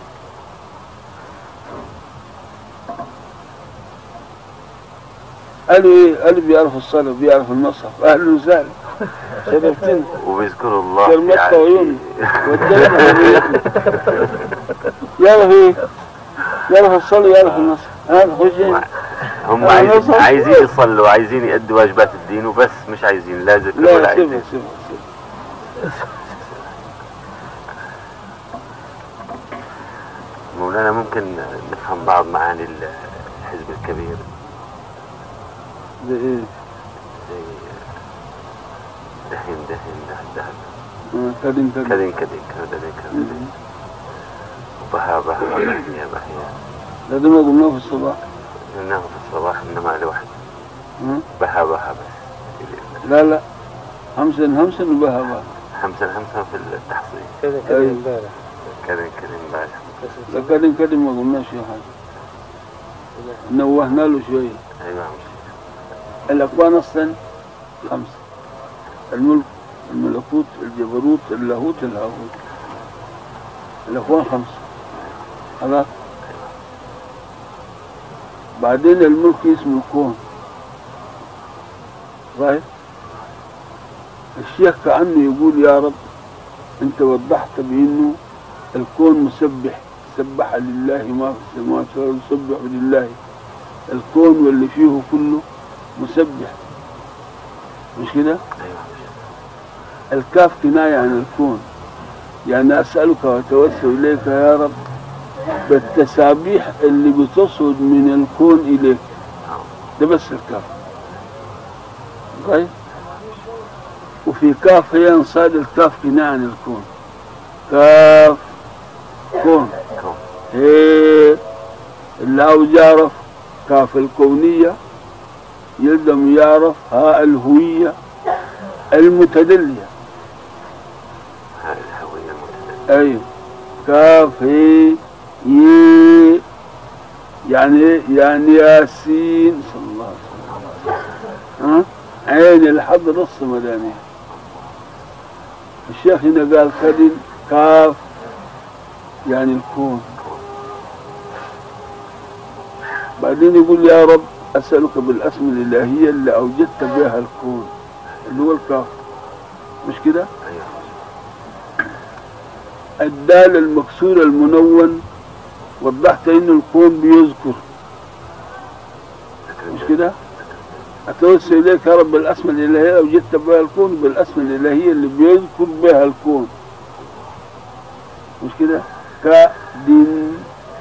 قالوا ايه؟ قالوا بيعرف الصلاة بيعرف المصحف اهلا وسهلا شرفتنا وبيذكروا الله كلمات يعني عيون ودينا هويتنا. يعرف ايه؟ يعرف الصلاة يعرف النصر هذا خش هنا. هم أنا عايزين, صح. عايزين يصلوا عايزين يأدوا واجبات الدين وبس مش عايزين لا ذكر ولا لا عايزين سيبها سيبها سيبها مولانا ممكن نفهم بعض معاني الحزب الكبير زي ايه؟ زي دهن دهن دهن دهن آه، كدن كدن كذين كذين كذين كذين وبها بها بهيا بهيا هذا ما قلناه في الصباح إنه في الصباح إنما لوحده ها؟ بها بها بس لا لا همسن همسن وبها بها همسا همسا في التحصيل كذا كذا أيوة. امبارح كذين كذين امبارح بس لا كدن كدن ما قلناش فيه حاجة نوهنا له شوية أيوة مش الأكوان أصلا خمسة الملك الملكوت الجبروت اللاهوت الهاهوت الأكوان خمسة خلاص بعدين الملك اسمه الكون صحيح الشيخ كأنه يقول يا رب أنت وضحت بأنه الكون مسبح سبح لله ما في السماوات والأرض يسبح لله الكون واللي فيه كله مسبح مش كده؟ أيوة الكاف كناية عن الكون يعني أسألك وأتوسل إليك يا رب بالتسابيح اللي بتصعد من الكون إليك ده بس الكاف طيب وفي كاف هي انصاد الكاف كناية عن الكون كاف كون كون هي اللي عاوز يعرف كاف الكونية يلزم يعرف ها الهوية المتدلية هاي الهوية المتدلة أيوة كاف هي ي يعني إيه؟ يعني ياسين صلى الله عليه وسلم ها عين الحضر الصمدانية الشيخ هنا قال كلم كاف يعني الكون بعدين يقول يا رب أسألك بالأسماء الإلهية اللي أوجدت بها الكون اللي هو الكاف مش كده؟ أيوة الدال المكسور المنون وضحت ان الكون بيذكر مش كده اتوسل اليك يا رب بالاسماء الالهيه لو جئت بها الكون بالاسماء الالهيه اللي بيذكر بها الكون مش كده كدين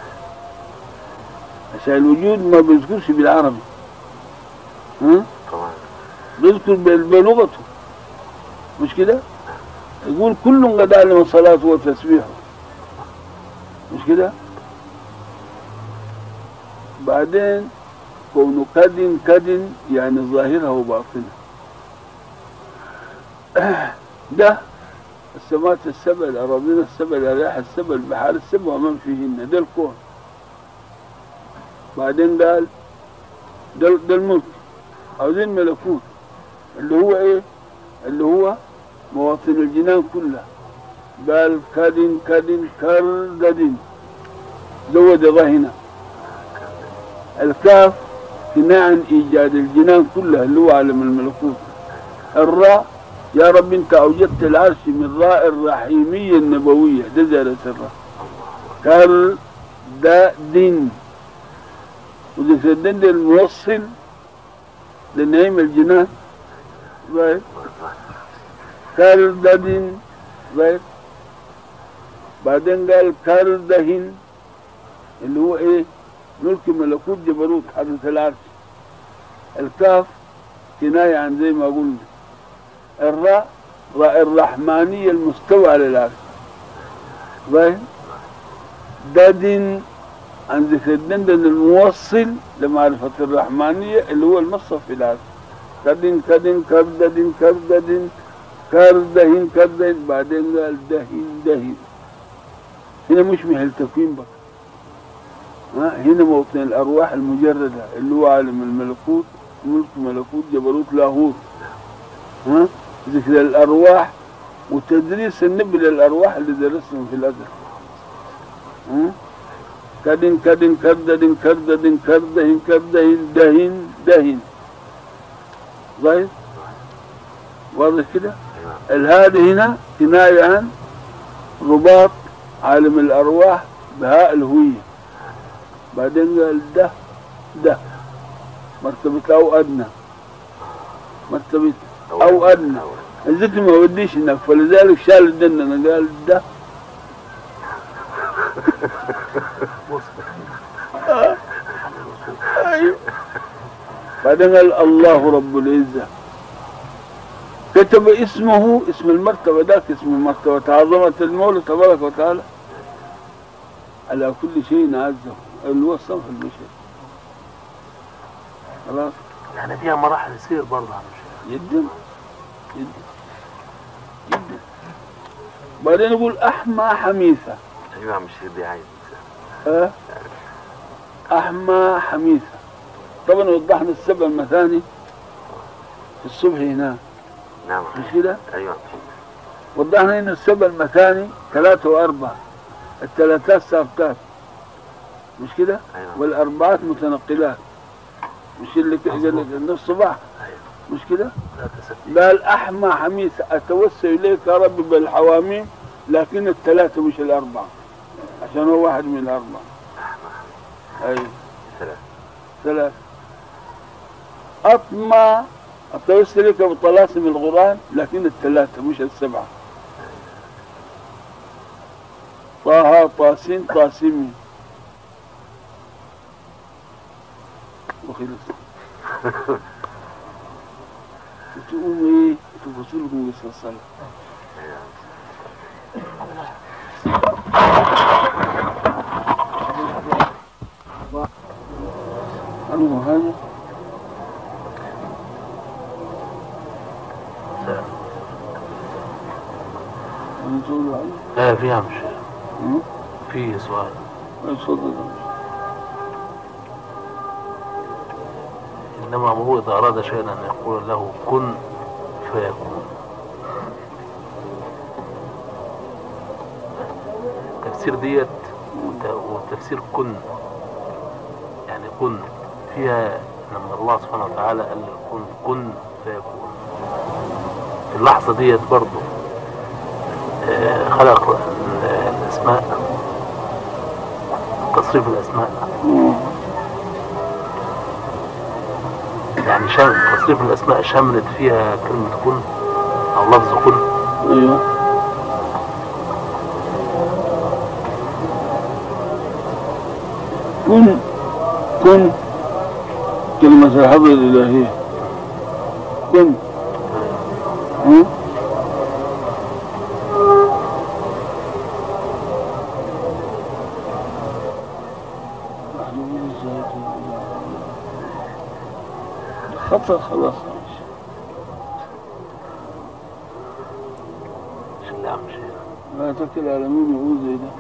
عشان الوجود ما بيذكرش بالعربي ها طبعا بيذكر بل- بلغته مش كده يقول كل قد علم صلاته وتسبيحه مش كده بعدين كونه كد كد يعني ظاهرها وباطنها ده السماوات السبع الأراضين السبع الرياح السبع البحار السبع ومن فيهن ده الكون بعدين قال ده, ده الملك أو ده الملكوت اللي هو إيه اللي هو مواطن الجنان كلها قال كد كد كردد زود ظهنا الكاف كناية عن إيجاد الجنان كلها اللي هو عالم الملكوت الراء يا رب أنت أوجدت العرش من راء الرحيمية النبوية ده زيادة الراء كر دا دين وذكر الدين ده الموصل لنعيم الجنان right كردد right بعدين قال كردهن اللي هو ايه ملك ملكوت جبروت حضرة العرش الكاف كناية عن زي ما قلنا الراء راء الرحمانية المستوى على العرش فاهم دادن عن ذكر الدندن الموصل لمعرفة الرحمانية اللي هو المصف في العرش كدن كدن كرددن كرددن كردهن كردهن بعدين قال دهن دهن هنا مش محل تكوين بقى ها هنا موطن الأرواح المجردة اللي هو عالم الملكوت ملك ملكوت جبروت لاهوت ها ذكر الأرواح وتدريس النبي للأرواح اللي درسهم في الأزل ها كدن كدن كرددن كرددن كردهن كردهن دهن دهن ظاهر واضح كده الهادي هنا كناية عن رباط عالم الأرواح بهاء الهوية بعدين قال ده ده مرتبة أو أدنى مرتبة أو أدنى الذكر ما وديش هناك فلذلك شال الدنة قال ده آه. أيوه بعدين قال الله رب العزة كتب اسمه اسم المرتبة ذاك اسم المرتبة عظمة المولى تبارك وتعالى على كل شيء عزه اللي هو الصنف البشري خلاص يعني فيها مراحل سير برضه يا عم الشيخ جدا جدا جدا بعدين يقول أحمى حميثة ايوه يا عم الشيخ دي عايز أه؟ أحمى حميثة طبعا وضحنا السبع المثاني في الصبح هنا نعم مش كده؟ ايوه وضحنا هنا السبع المثاني ثلاثة وأربعة الثلاثات ثابتات مش كده؟ ايوه والأربعات متنقلات مش اللي ك- مظبوط. قال لك النص صباح ايوه مش كده؟ لا تستطيع قال أحمى حميثة أتوسل إليك يا رب بالحواميم لكن الثلاثة مش الأربعة عشان هو واحد من الأربعة أيوه ثلاث ثلاث أطمع أتوسل إليك بطلاسم القرآن لكن الثلاثة مش السبعة طه طاسين طاسمين وخلص تقوم ايه تفصلكم قصة الصلاة عنه حاجة أنا تقول عنه لا في يا عم الشيخ مم؟ في سؤال اتفضل إنما أمره إذا أراد شيئا أن يقول له كن فيكون تفسير ديت وت- وتفسير كن يعني كن فيها لما الله سبحانه وتعالى قال كن كن فيكون في اللحظة ديت برضه آه، خلق ال- الأسماء تصريف الأسماء مم. يعني شام تصريف الأسماء شملت فيها كلمة كن أو لفظ كن ايوه كن كن كلمة الحضرة الإلهية كن ها؟ خطأ خلاص مش اللي عم شيخ لا تكل على مين يقول زي ده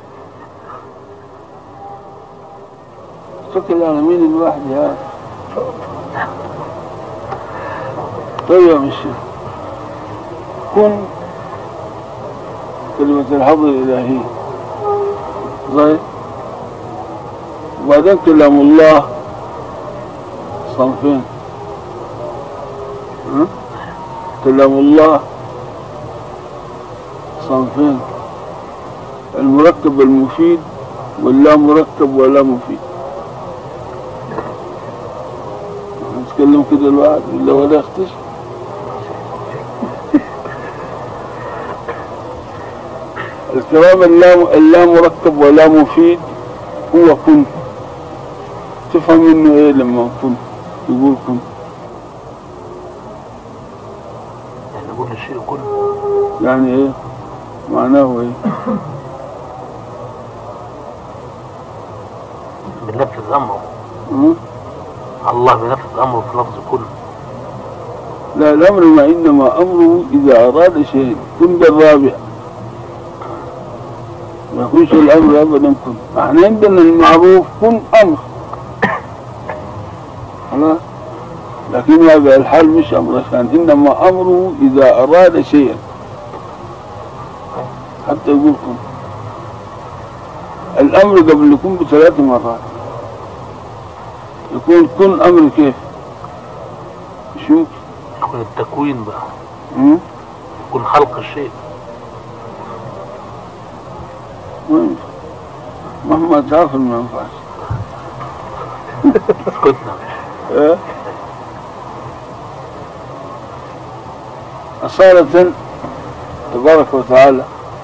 تكل على مين الواحد يا طيب يا مشي كن كلمة الحظ الإلهي زي وبعدين كلام الله صنفين ها؟ كلام الله صنفين المركب المفيد واللا مركب ولا مفيد نتكلم كده الواحد ولا ولا يختش الكلام اللا اللا مركب ولا مفيد هو كن تفهم منه ايه لما كن يقول كن يعني نقول للشيء كن يعني ايه معناه ايه بننفذ أمره ها؟ الله بينفذ أمره في لفظ كن لا الأمر ما إنما أمره إذا أراد شيء كن بالرابع ما يكونش الامر ابدا كن احنا عندنا المعروف كن امر خلاص لكن هذا الحال مش امر كان انما امره اذا اراد شيئا حتى يقول كن الامر قبل يكون بثلاث مرات يكون كن امر كيف مش ممكن يكون التكوين بقى مم؟ يكون خلق الشيء ما ينفع مهما تاكل ما ينفعش سكتنا إيه؟ أصالة تبارك وتعالى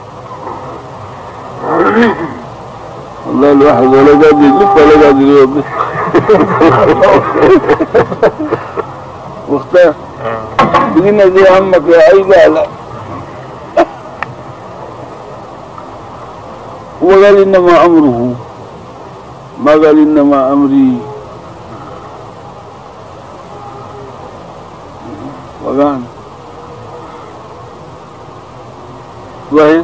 والله الواحد ولا قادر يلف ولا قادر يوظف واختار بقينا دي همك يا أي لا لا هو قال إنما أمره ما قال إنما أمري وقعنا صحيح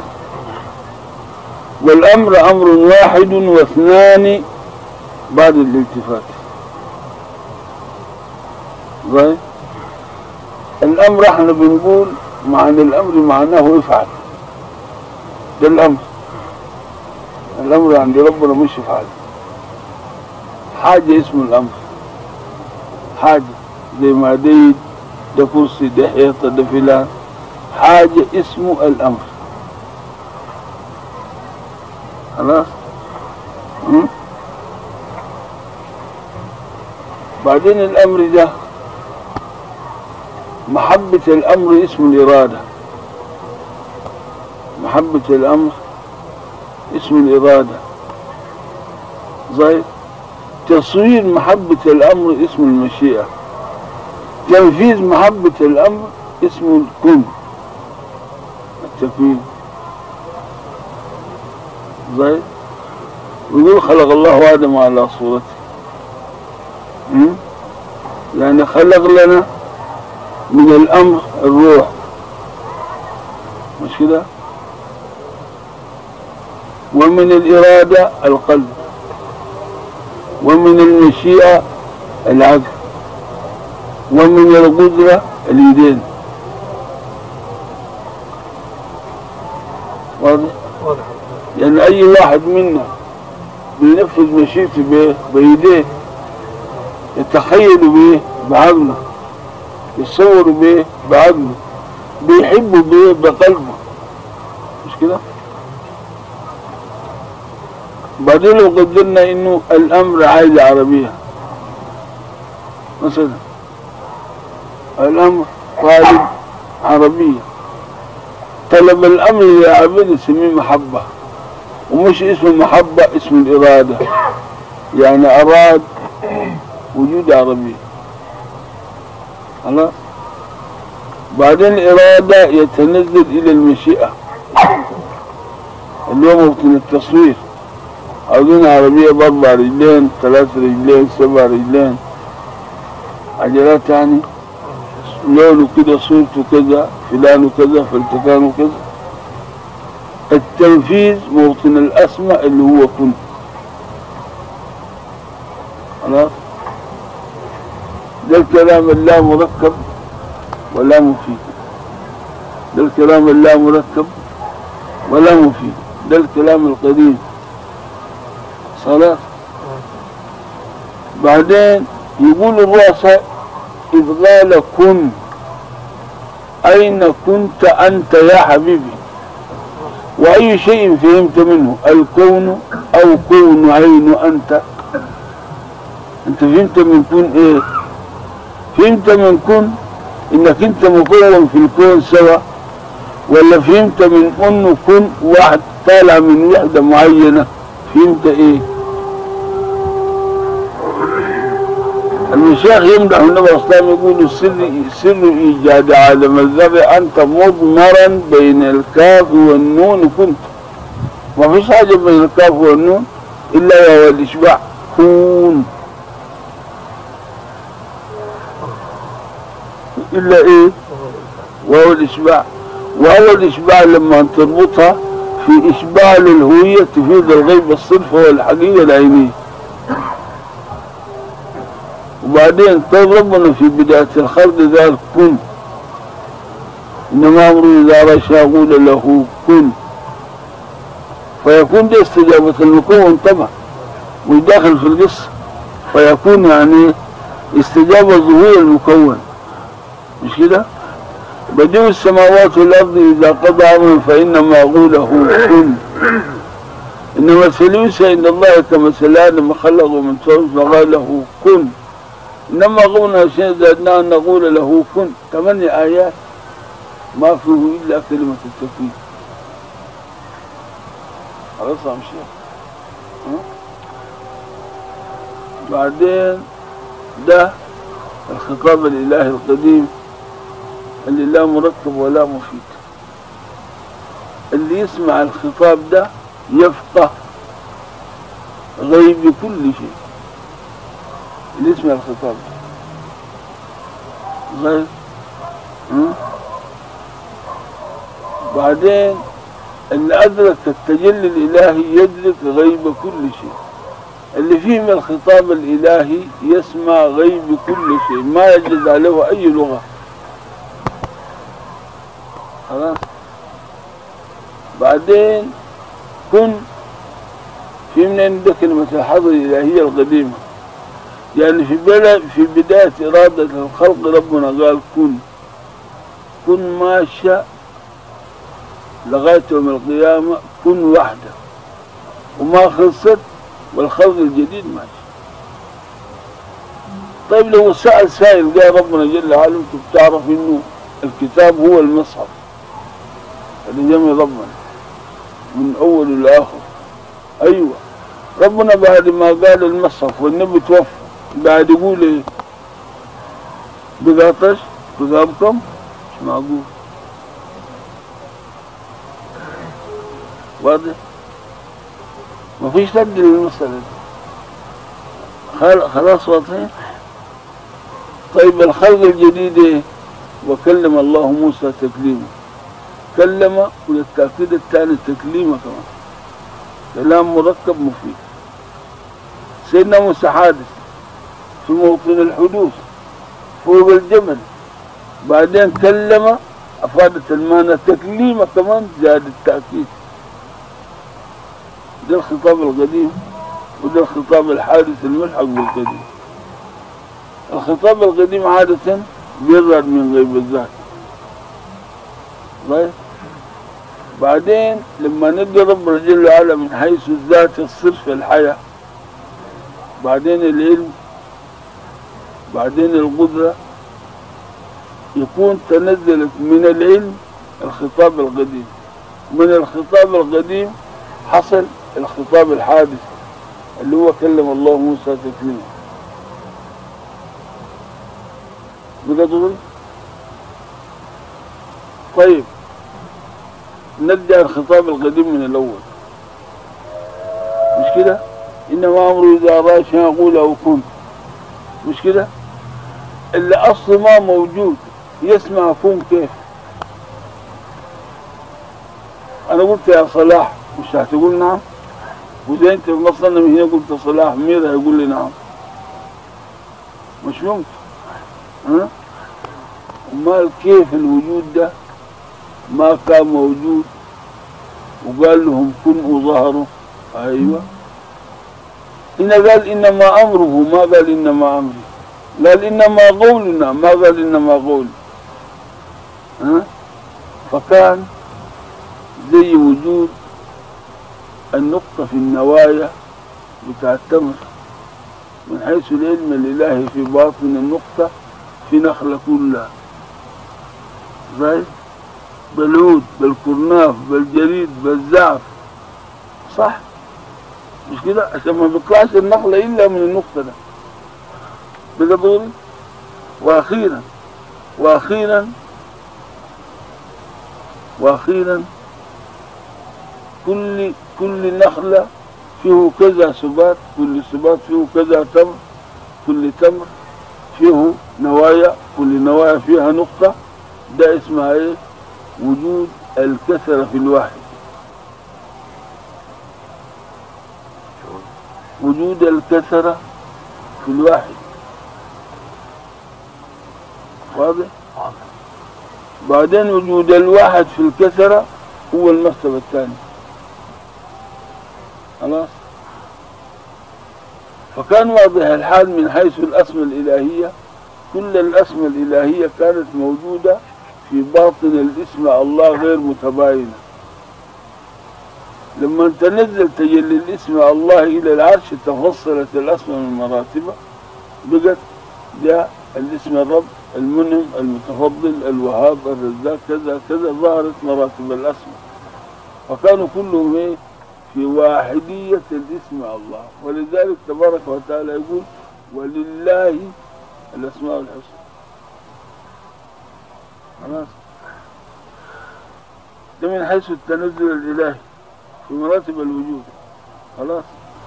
والأمر أمر واحد واثنان بعد الالتفات صحيح الأمر احنا بنقول معنى الأمر معناه افعل ده الأمر الأمر عند ربنا مش افعل حاجة اسمه الأمر حاجة زي ما ديت ده كرسي ده حيطة ده فلان حاجة اسمه الأمر خلاص م? بعدين الأمر ده محبة الأمر اسم الإرادة محبة الأمر اسم الإرادة زي تصوير محبة الأمر اسم المشيئة تنفيذ محبة الأمر اسمه الكون التكوين زي ويقول خلق الله آدم على صورته م? يعني خلق لنا من الأمر الروح مش كده ومن الإرادة القلب ومن المشيئة العقل ومن القدرة اليدين واضح؟ واضح يعني أي واحد منا بينفذ مشيئته بإيه؟ بيديه يتخيل بإيه؟ بعقله يتصور بإيه؟ بعقله بيحبه بإيه؟ بقلبه مش كده؟ بعدين لو قدرنا إنه الأمر عايزة عربية مثلا الأمر طالب عربية طلب الأمر يا عبيد نسميه محبة ومش اسم محبة اسم الإرادة يعني أراد وجود عربية خلاص بعدين الإرادة يتنزل إلى المشيئة اللي هو موطن التصوير عاوزين عربية بأربع رجلين ثلاث رجلين سبع رجلين عجلات يعني لونه كده صورته كذا فلان كذا فلتكان كذا التنفيذ موطن الأسماء اللي هو كن خلاص ده الكلام اللا مركب ولا مفيد ده الكلام اللا مركب ولا مفيد ده الكلام القديم صلاة بعدين يقول الرؤساء إذ قال كن أين كنت أنت يا حبيبي وأي شيء فهمت منه الكون أو كون عين أنت أنت فهمت من كون إيه فهمت من كون إنك أنت مكون في الكون سوا ولا فهمت من أنه كن واحد طالع من وحدة معينة فهمت إيه المشايخ يمدح النبي صلى الله عليه وسلم يقول سر سر ايجاد عالم الذر انت مضمرا بين الكاف والنون كنت ما فيش حاجه بين الكاف والنون الا وهو الاشباع كون الا ايه وهو الاشباع وهو الاشباع لما تربطها في إشباع الهوية تفيد الغيب الصرف والحقيقة العينية وبعدين طيب ربنا في بداية الخلق قال كن إنما أمره إذا أراد شيئا يقول له كن فيكون دي استجابة المكون طبعا مش داخل في القصة فيكون يعني استجابة ظهور المكون مش كده؟ بديع السماوات والأرض إذا قضى أمرا فإنما أقوله كن إنما سلوسة إن الله كمثل آدم خلق من تراب فقال له كن إنما قولنا شيء زادنا أن نقول له كن ثمانية آيات ما فيه إلا كلمة التوحيد خلاص يا شيخ ها؟ بعدين ده الخطاب الإلهي القديم اللي لا مركب ولا مفيد اللي يسمع الخطاب ده يفقه غيب كل شيء اللي يسمع الخطاب ده غيب ها؟ بعدين اللي أدرك التجلي الإلهي يدرك غيب كل شيء اللي فيه من الخطاب الإلهي يسمع غيب كل شيء ما يجد عليه أي لغة خلاص بعدين كن في من عندك كلمة الحضر الإلهية القديمة يعني في بلا في بداية إرادة الخلق ربنا قال كن كن ما شاء لغاية يوم القيامة كن وحده وما خلصت والخلق الجديد ماشي طيب لو سأل سائل قال ربنا جل وعلا انتم بتعرف انه الكتاب هو المصحف اللي جمع ربنا من اول لاخر ايوه ربنا بعد ما قال المصحف والنبي توفى بعد يقول ايه بقاطش كتابكم مش معقول واضح ما فيش رد للمسألة دي خل- خلاص واضحين طيب الخلق الجديد ايه وكلم الله موسى تكليما كلم وللتأكيد الثاني تكليمه كمان كلام مركب مفيد سيدنا موسى حادث في موطن الحدوث فوق الجبل بعدين كلم أفادت المعنى تكليمه كمان زاد التأكيد ده الخطاب القديم وده الخطاب الحادث الملحق بالقديم الخطاب القديم عادة بيظهر من غيب الذات طيب بعدين لما ندي ربنا جل وعلا من حيث الذات الصرف الحياة بعدين العلم بعدين القدرة يكون تنزلت من العلم الخطاب القديم من الخطاب القديم حصل الخطاب الحادث اللي هو كلم الله موسى تكليما بقى دول طيب نرجع الخطاب القديم من الأول مش كده إنما أمره إذا أراد شيئا يقول أو كن مش كده اللي أصل ما موجود يسمع كن كيف أنا قلت يا صلاح مش هتقول نعم وإذا أنت مثلا من هنا قلت صلاح مير هيقول لي نعم مش ممكن ها امال كيف الوجود ده ما كان موجود وقال لهم كن وظهروا ايوه هنا قال انما امره ما قال انما امري قال انما قولنا ما قال انما قولي ها فكان زي وجود النقطة في النوايا بتاع التمر من حيث العلم الإلهي في باطن النقطة في نخلة كلها زي بالعود بالكرناف بالجريد بالزعف صح مش كده عشان ما بيطلعش النخلة إلا من النقطة ده بقى دوري وأخيرا وأخيرا وأخيرا كل كل نخلة فيه كذا سبات كل سبات فيه كذا تمر كل تمر فيه نوايا كل نوايا فيها نقطة ده اسمها ايه وجود الكثرة في الواحد وجود الكثرة في الواحد واضح واضح. بعدين وجود الواحد في الكثرة هو المرتبة الثانية خلاص فكان واضح الحال من حيث الأسماء الإلهية كل الأسماء الإلهية كانت موجودة في باطن الاسم الله غير متباينة لما تنزل تجلي الاسم الله إلى العرش تفصلت الأسماء من مراتبه بقت جاء الاسم الرب المنعم المتفضل الوهاب الرزاق كذا كذا ظهرت مراتب الأسماء فكانوا كلهم إيه في واحدية الاسم الله ولذلك تبارك وتعالى يقول ولله الأسماء الحسنى خلاص ده من حيث التنزل الإلهي في مراتب الوجود خلاص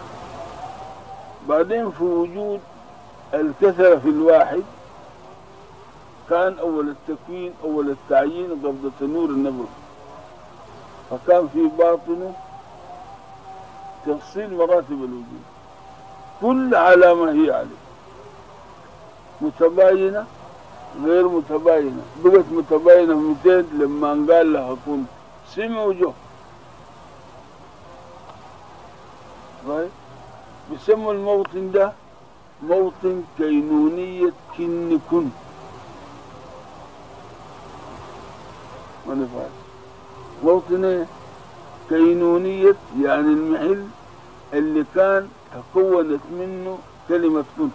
بعدين في وجود الكثرة في الواحد كان أول التكوين أول التعيين قبضة نور النبوي فكان في باطنه تفصيل مراتب الوجود كل على ما هي عليه متباينة غير متباينة بقت متباينة 200 لما قال لها كن سمع وجه طيب بيسموا الموطن ده موطن كينونية كن كن ما نفعل موطن ايه كينونية يعني المحل اللي كان تكونت منه كلمة كن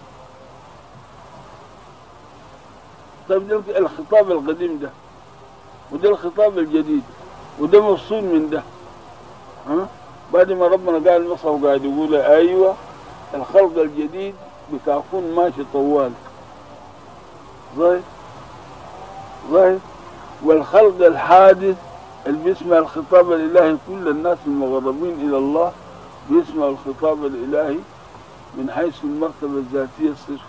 طيب ده الخطاب القديم ده وده الخطاب الجديد وده مفصول من ده ها بعد ما ربنا قال مصر وقاعد يقول ايوه الخلق الجديد بتكون ماشي طوال ظاهر ظاهر والخلق الحادث اللي بيسمع الخطاب الالهي كل الناس المغربين الى الله بيسمعوا الخطاب الالهي من حيث المرتبه الذاتيه الصرف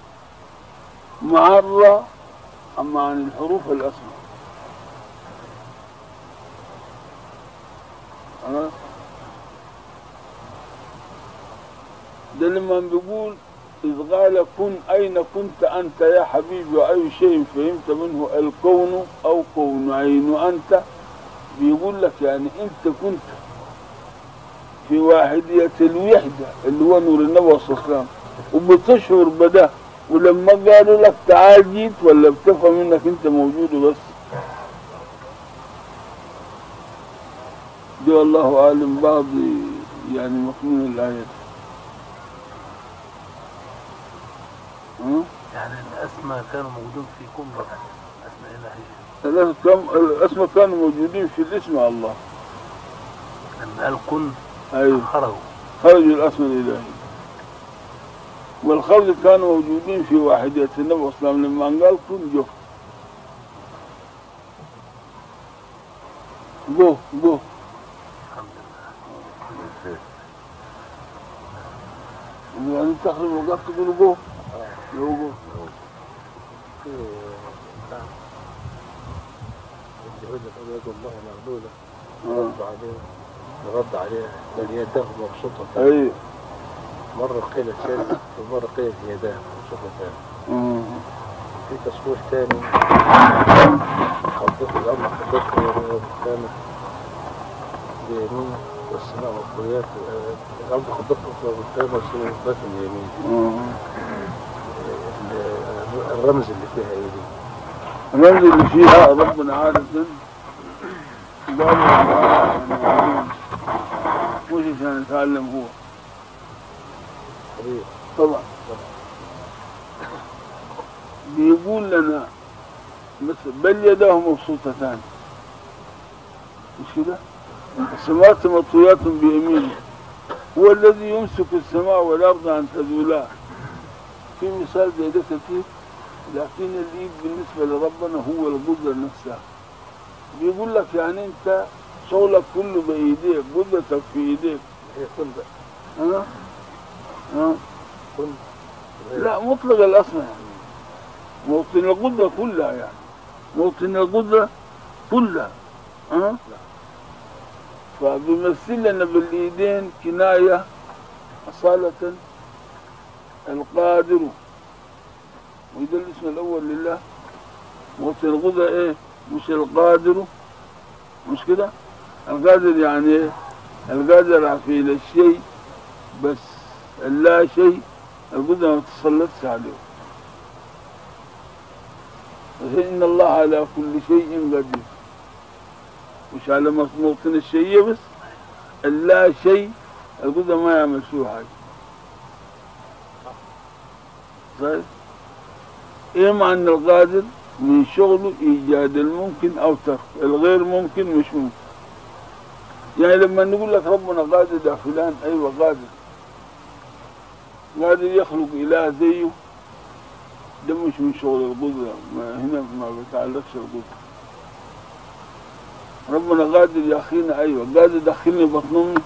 معرة أما عن الحروف الأسماء خلاص ده لما بيقول إذ قال كن أين كنت أنت يا حبيبي وأي شيء فهمت منه الكون أو كون عين أنت بيقول لك يعني أنت كنت في واحدية الوحدة اللي هو نور النبي صلى الله عليه وسلم وبتشعر بده ولما قالوا لك تعال جيت ولا بتفهم انك انت موجود وبس دي والله اعلم بعض يعني مفهوم الايات ها؟ يعني الأسماء كانوا موجودين في كل أسماء إلهية الأس- كم الاسماء كانوا موجودين في الاسم الله لما قال كن ايوه خرجوا خرجوا الاسماء الالهيه والخلق كانوا موجودين في واحدية النبي صلى الله عليه وسلم لما قال كن جو جو جو الحمد لله يعني تخرج وقت تقول جو جو جو في بتاع اليهود يقول يد الله مغلولة آه. رد عليه رد عليه بل يده مبسوطة اي مرة قيل شد ومرة قيل يداه مبسوطتان آه. في تصوير تاني خطته الأمر خطته كانت بيمين والسماء والطريات الأرض خطته قدام والسماء اليمين آه. ال- الرمز اللي فيها ايه دي؟ الرمز اللي فيها ربنا عادة قالوا مش عشان يتعلم هو طريق طبعا بيقول لنا مثل بل يداه مبسوطتان مش كده؟ السماوات مطويات بيمينه هو الذي يمسك السماء والارض ان تزولا في مثال زي ده كتير لكن الايد بالنسبه لربنا هو القدره نفسها بيقول لك يعني انت شغلك كله بايديك قدرتك في ايديك هي كن بقى ها ها كن لا مطلق الاسماء يعني موطن القدره كلها يعني موطن القدره كلها ها فبيمثل لنا بالايدين كنايه أصالة القادر وده الاسم الأول لله وتنغذى إيه مش القادر مش كده القادر يعني إيه القادر على فعل الشيء بس اللا شيء القدرة ما تسلطش عليه إن الله على كل شيء قدير مش على موطن الشيء بس اللا شيء القدرة ما يعمل فيه حاجة طيب ايه معنى القادر من شغله ايجاد الممكن او ترك الغير ممكن مش ممكن يعني لما نقول لك ربنا قادر ده فلان ايوه قادر قادر يخلق اله زيه ده مش من شغل القدرة ما هنا ما بتعلقش القدرة ربنا قادر يا اخينا ايوه قادر دخلني بطن امي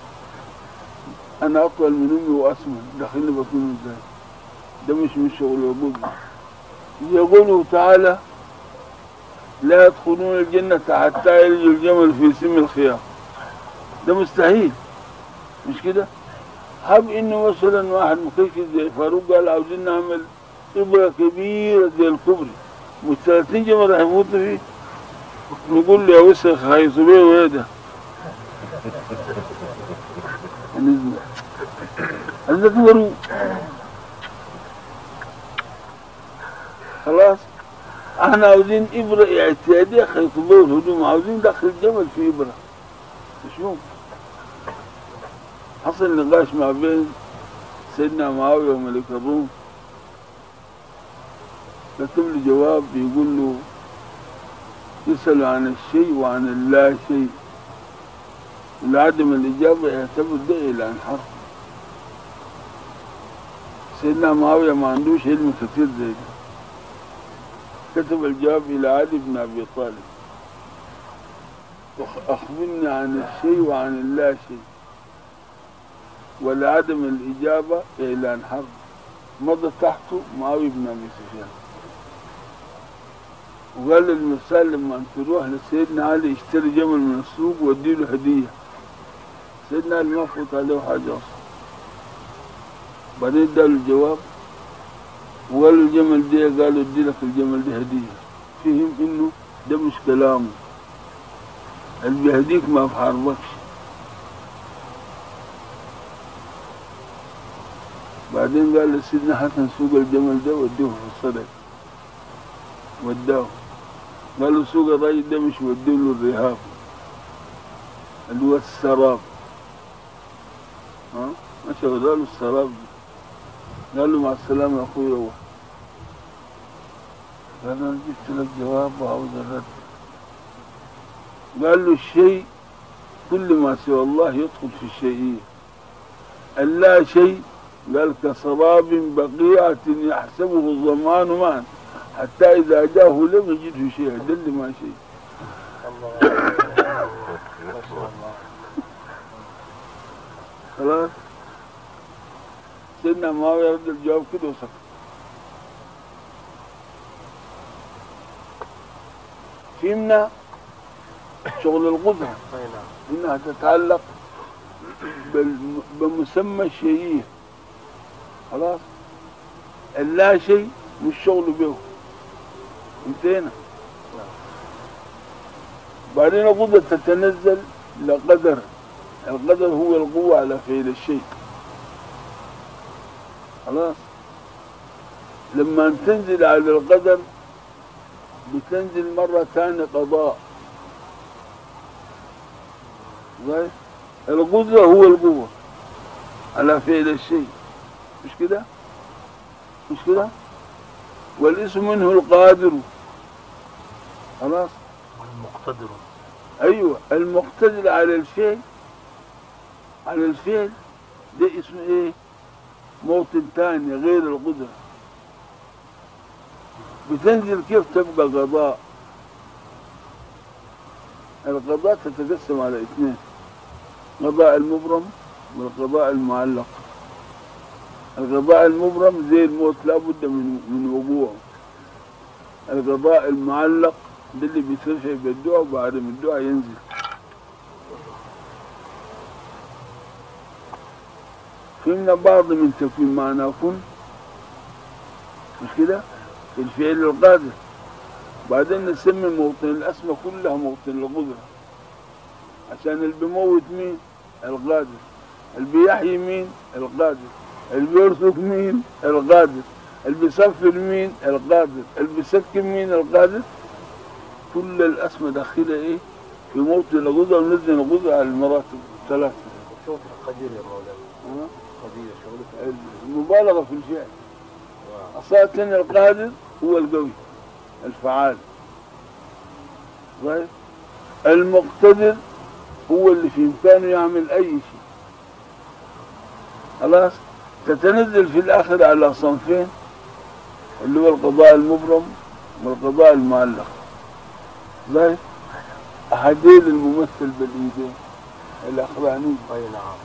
انا اطول من امي واسمن دخلني بطن امي ازاي ده مش من شغل القدرة يقوله تعالى لا يدخلون الجنة حتى يلج الجمل في سم الخيار ده مستحيل مش كده هب انه مثلا واحد مكيف زي فاروق قال عاوزين نعمل إبرة كبيرة زي الكوبري مش 30 جمل راح يموتوا فيه نقول له يا وسخ هيصوا بيه ويا ده نزل هذا كبروا خلاص احنا عاوزين إبرة اعتيادية خيطوا بيه الهدوم عاوزين دخل الجمل في إبرة مش ممكن حصل نقاش ما بين سيدنا معاوية وملك الروم كتب له جواب يقول له يسأل عن الشيء وعن اللا شيء لعدم الإجابة يعتبر ده إلى انحرف سيدنا معاوية ما عندوش علم كثير زي ده كتب الجواب إلى علي بن أبي طالب أخبرني عن الشيء وعن اللا شيء ولعدم الإجابة إلى انحرف مضى تحته معاوية بن أبي سفيان وقال للمرسال لما انت تروح لسيدنا علي اشتري جمل من السوق وادي له هديه سيدنا علي ما فوت عليه حاجه اصلا بعدين اداله الجواب وقال له الجمل دي قالوا ادي لك الجمل دي هديه فهم انه ده مش كلامه اللي بيهديك ما بحاربكش بعدين قال لسيدنا حسن سوق الجمل ده وديه في الصدق وداه قالوا سوق الراجل ده مش ودوا له الرهاب اللي هو السراب ها ما شغلوا له السراب ده قال له مع السلامة يا أخوي روح قال أنا جبت لك جواب وعاوز الرد قال له الشيء كل ما سوى الله يدخل في الشيئية اللا شيء قال كسراب بقيعة يحسبه الظمان ماء حتى إذا جاءه لم يجده شيء دل ما شيء خلاص سيدنا معاوية رد الجواب كده وسكت فهمنا شغل القدرة أي نعم انها تتعلق بالم- بمسمى الشيئية خلاص اللا شيء مش شغل به انتهينا بعدين القدرة تتنزل لقدر القدر هو القوة على فعل الشيء خلاص لما تنزل على القدر بتنزل مرة ثانية قضاء طيب القدرة هو القوة على فعل الشيء مش كده مش كده والاسم منه القادر خلاص والمقتدر ايوه المقتدر على الفعل على الفعل ده اسمه ايه موطن تاني غير القدرة بتنزل كيف تبقى قضاء القضاء تتقسم على اثنين قضاء المبرم والقضاء المعلق القضاء المبرم زي الموت لابد من من وقوعه القضاء المعلق ده اللي بيترفع بالدعاء وبعد من الدعاء ينزل فهمنا بعض من تكوين معنى كن مش كده في الفعل القادر بعدين نسمي موطن الأسماء كلها موطن القدرة عشان اللي بيموت مين القادر اللي بيحيي مين القادر اللي بيرزق مين القادر اللي بيسفر مين القادر اللي بيسكن مين القادر كل الأسماء داخلة إيه في موطن القدرة ونزل القدرة على المراتب الثلاثة شوف القدير يا مولانا ها؟ قدير شغلته المبالغة في الفعل واو. أصالة القادر هو القوي الفعال طيب المقتدر هو اللي في إمكانه يعمل أي شيء خلاص تتنزل في الآخر على صنفين اللي هو القضاء المبرم والقضاء المعلق طيب هديل الممثل بالإيدين الأخراني اي نعم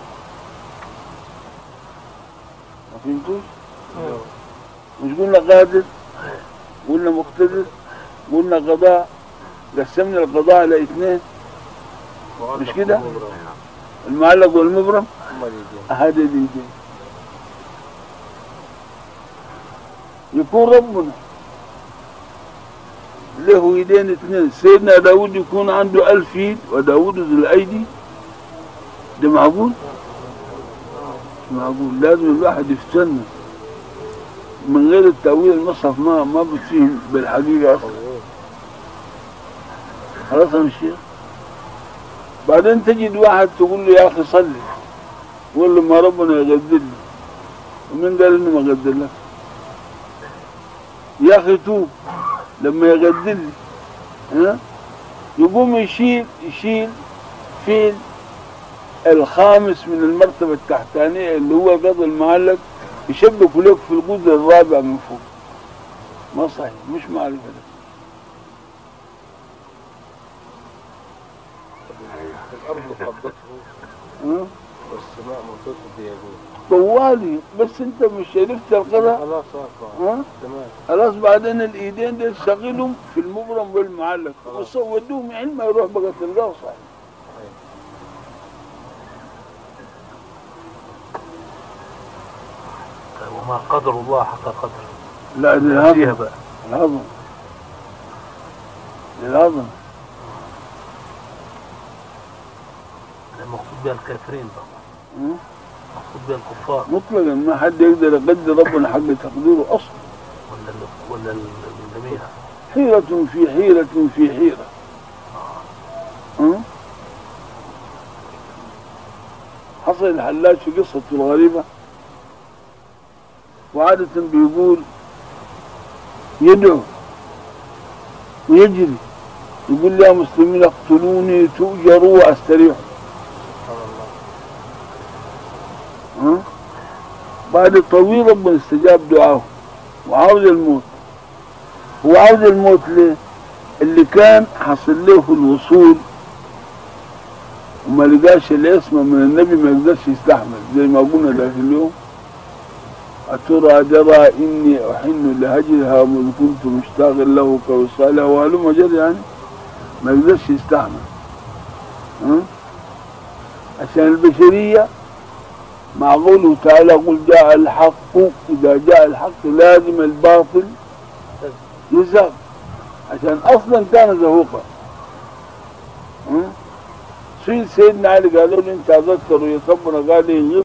ما فهمتوش؟ مش قلنا قادر قلنا مقتدر قلنا قضاء قسمنا القضاء على اثنين مش كده؟ المعلق والمبرم هم اليدين هذا اليدين يكون ربنا له يدين اثنين سيدنا داود يكون عنده ألف يد وداود ذو الأيدي ده معقول؟ مش معقول لازم الواحد يفتن من غير التأويل المصحف ما ما بتفهم بالحقيقة أصلا طويل. خلاص يا الشيخ بعدين تجد واحد تقول له يا اخي صلي يقول له ما ربنا يقدر لي ومين قال انه ما قدر لك يا اخي توب لما يقدر لي ها يقوم يشيل يشيل فيل الخامس من المرتبة التحتانية اللي هو القضاء المعلق يشبكوا لك في الجزء الرابع من فوق ما صحيح مش معرفة ده الارض قبضته ها؟ والسماء ممتصه بيده طوالي بس انت مش عرفت القضاء خلاص صار ها تمام خلاص بعدين الايدين دول شغلهم في المبرم والمعلق خلاص. وودوهم علم ما يروح بقى تلقاه صحيح وما قدر الله حق قدره لا دي فيها الهضم بقى الهضم الهضم المقصود بها الكافرين طبعا ها؟ المقصود بها الكفار مطلقا ما حد يقدر يقدر ربنا حق تقديره اصلا ولا ال- ولا ال- الجميع حيرة في حيرة في حيرة ها؟ حصل الحلاج في قصته الغريبة وعادة بيقول يدعو ويجري يقول يا مسلمين اقتلوني تؤجروا واستريحوا سبحان الله ها؟ بعد طويل ربنا استجاب دعاه وعاوز الموت هو عاوز الموت ليه؟ اللي كان حصل له الوصول وما لقاش الاسم من النبي ما يقدرش يستحمل زي ما قلنا ذاك اليوم أترى درى إني أحن لهجرها مذ كنت مشتاقا له كوصالها وهلم جري يعني ما يقدرش يستحمل ها؟ عشان البشرية مع قوله تعالى قل جاء الحق إذا جاء الحق لازم الباطل يزال عشان أصلا كان زهوقا ها؟ سيد سيدنا علي قالوا له أنت أذكر يا ربنا قال لي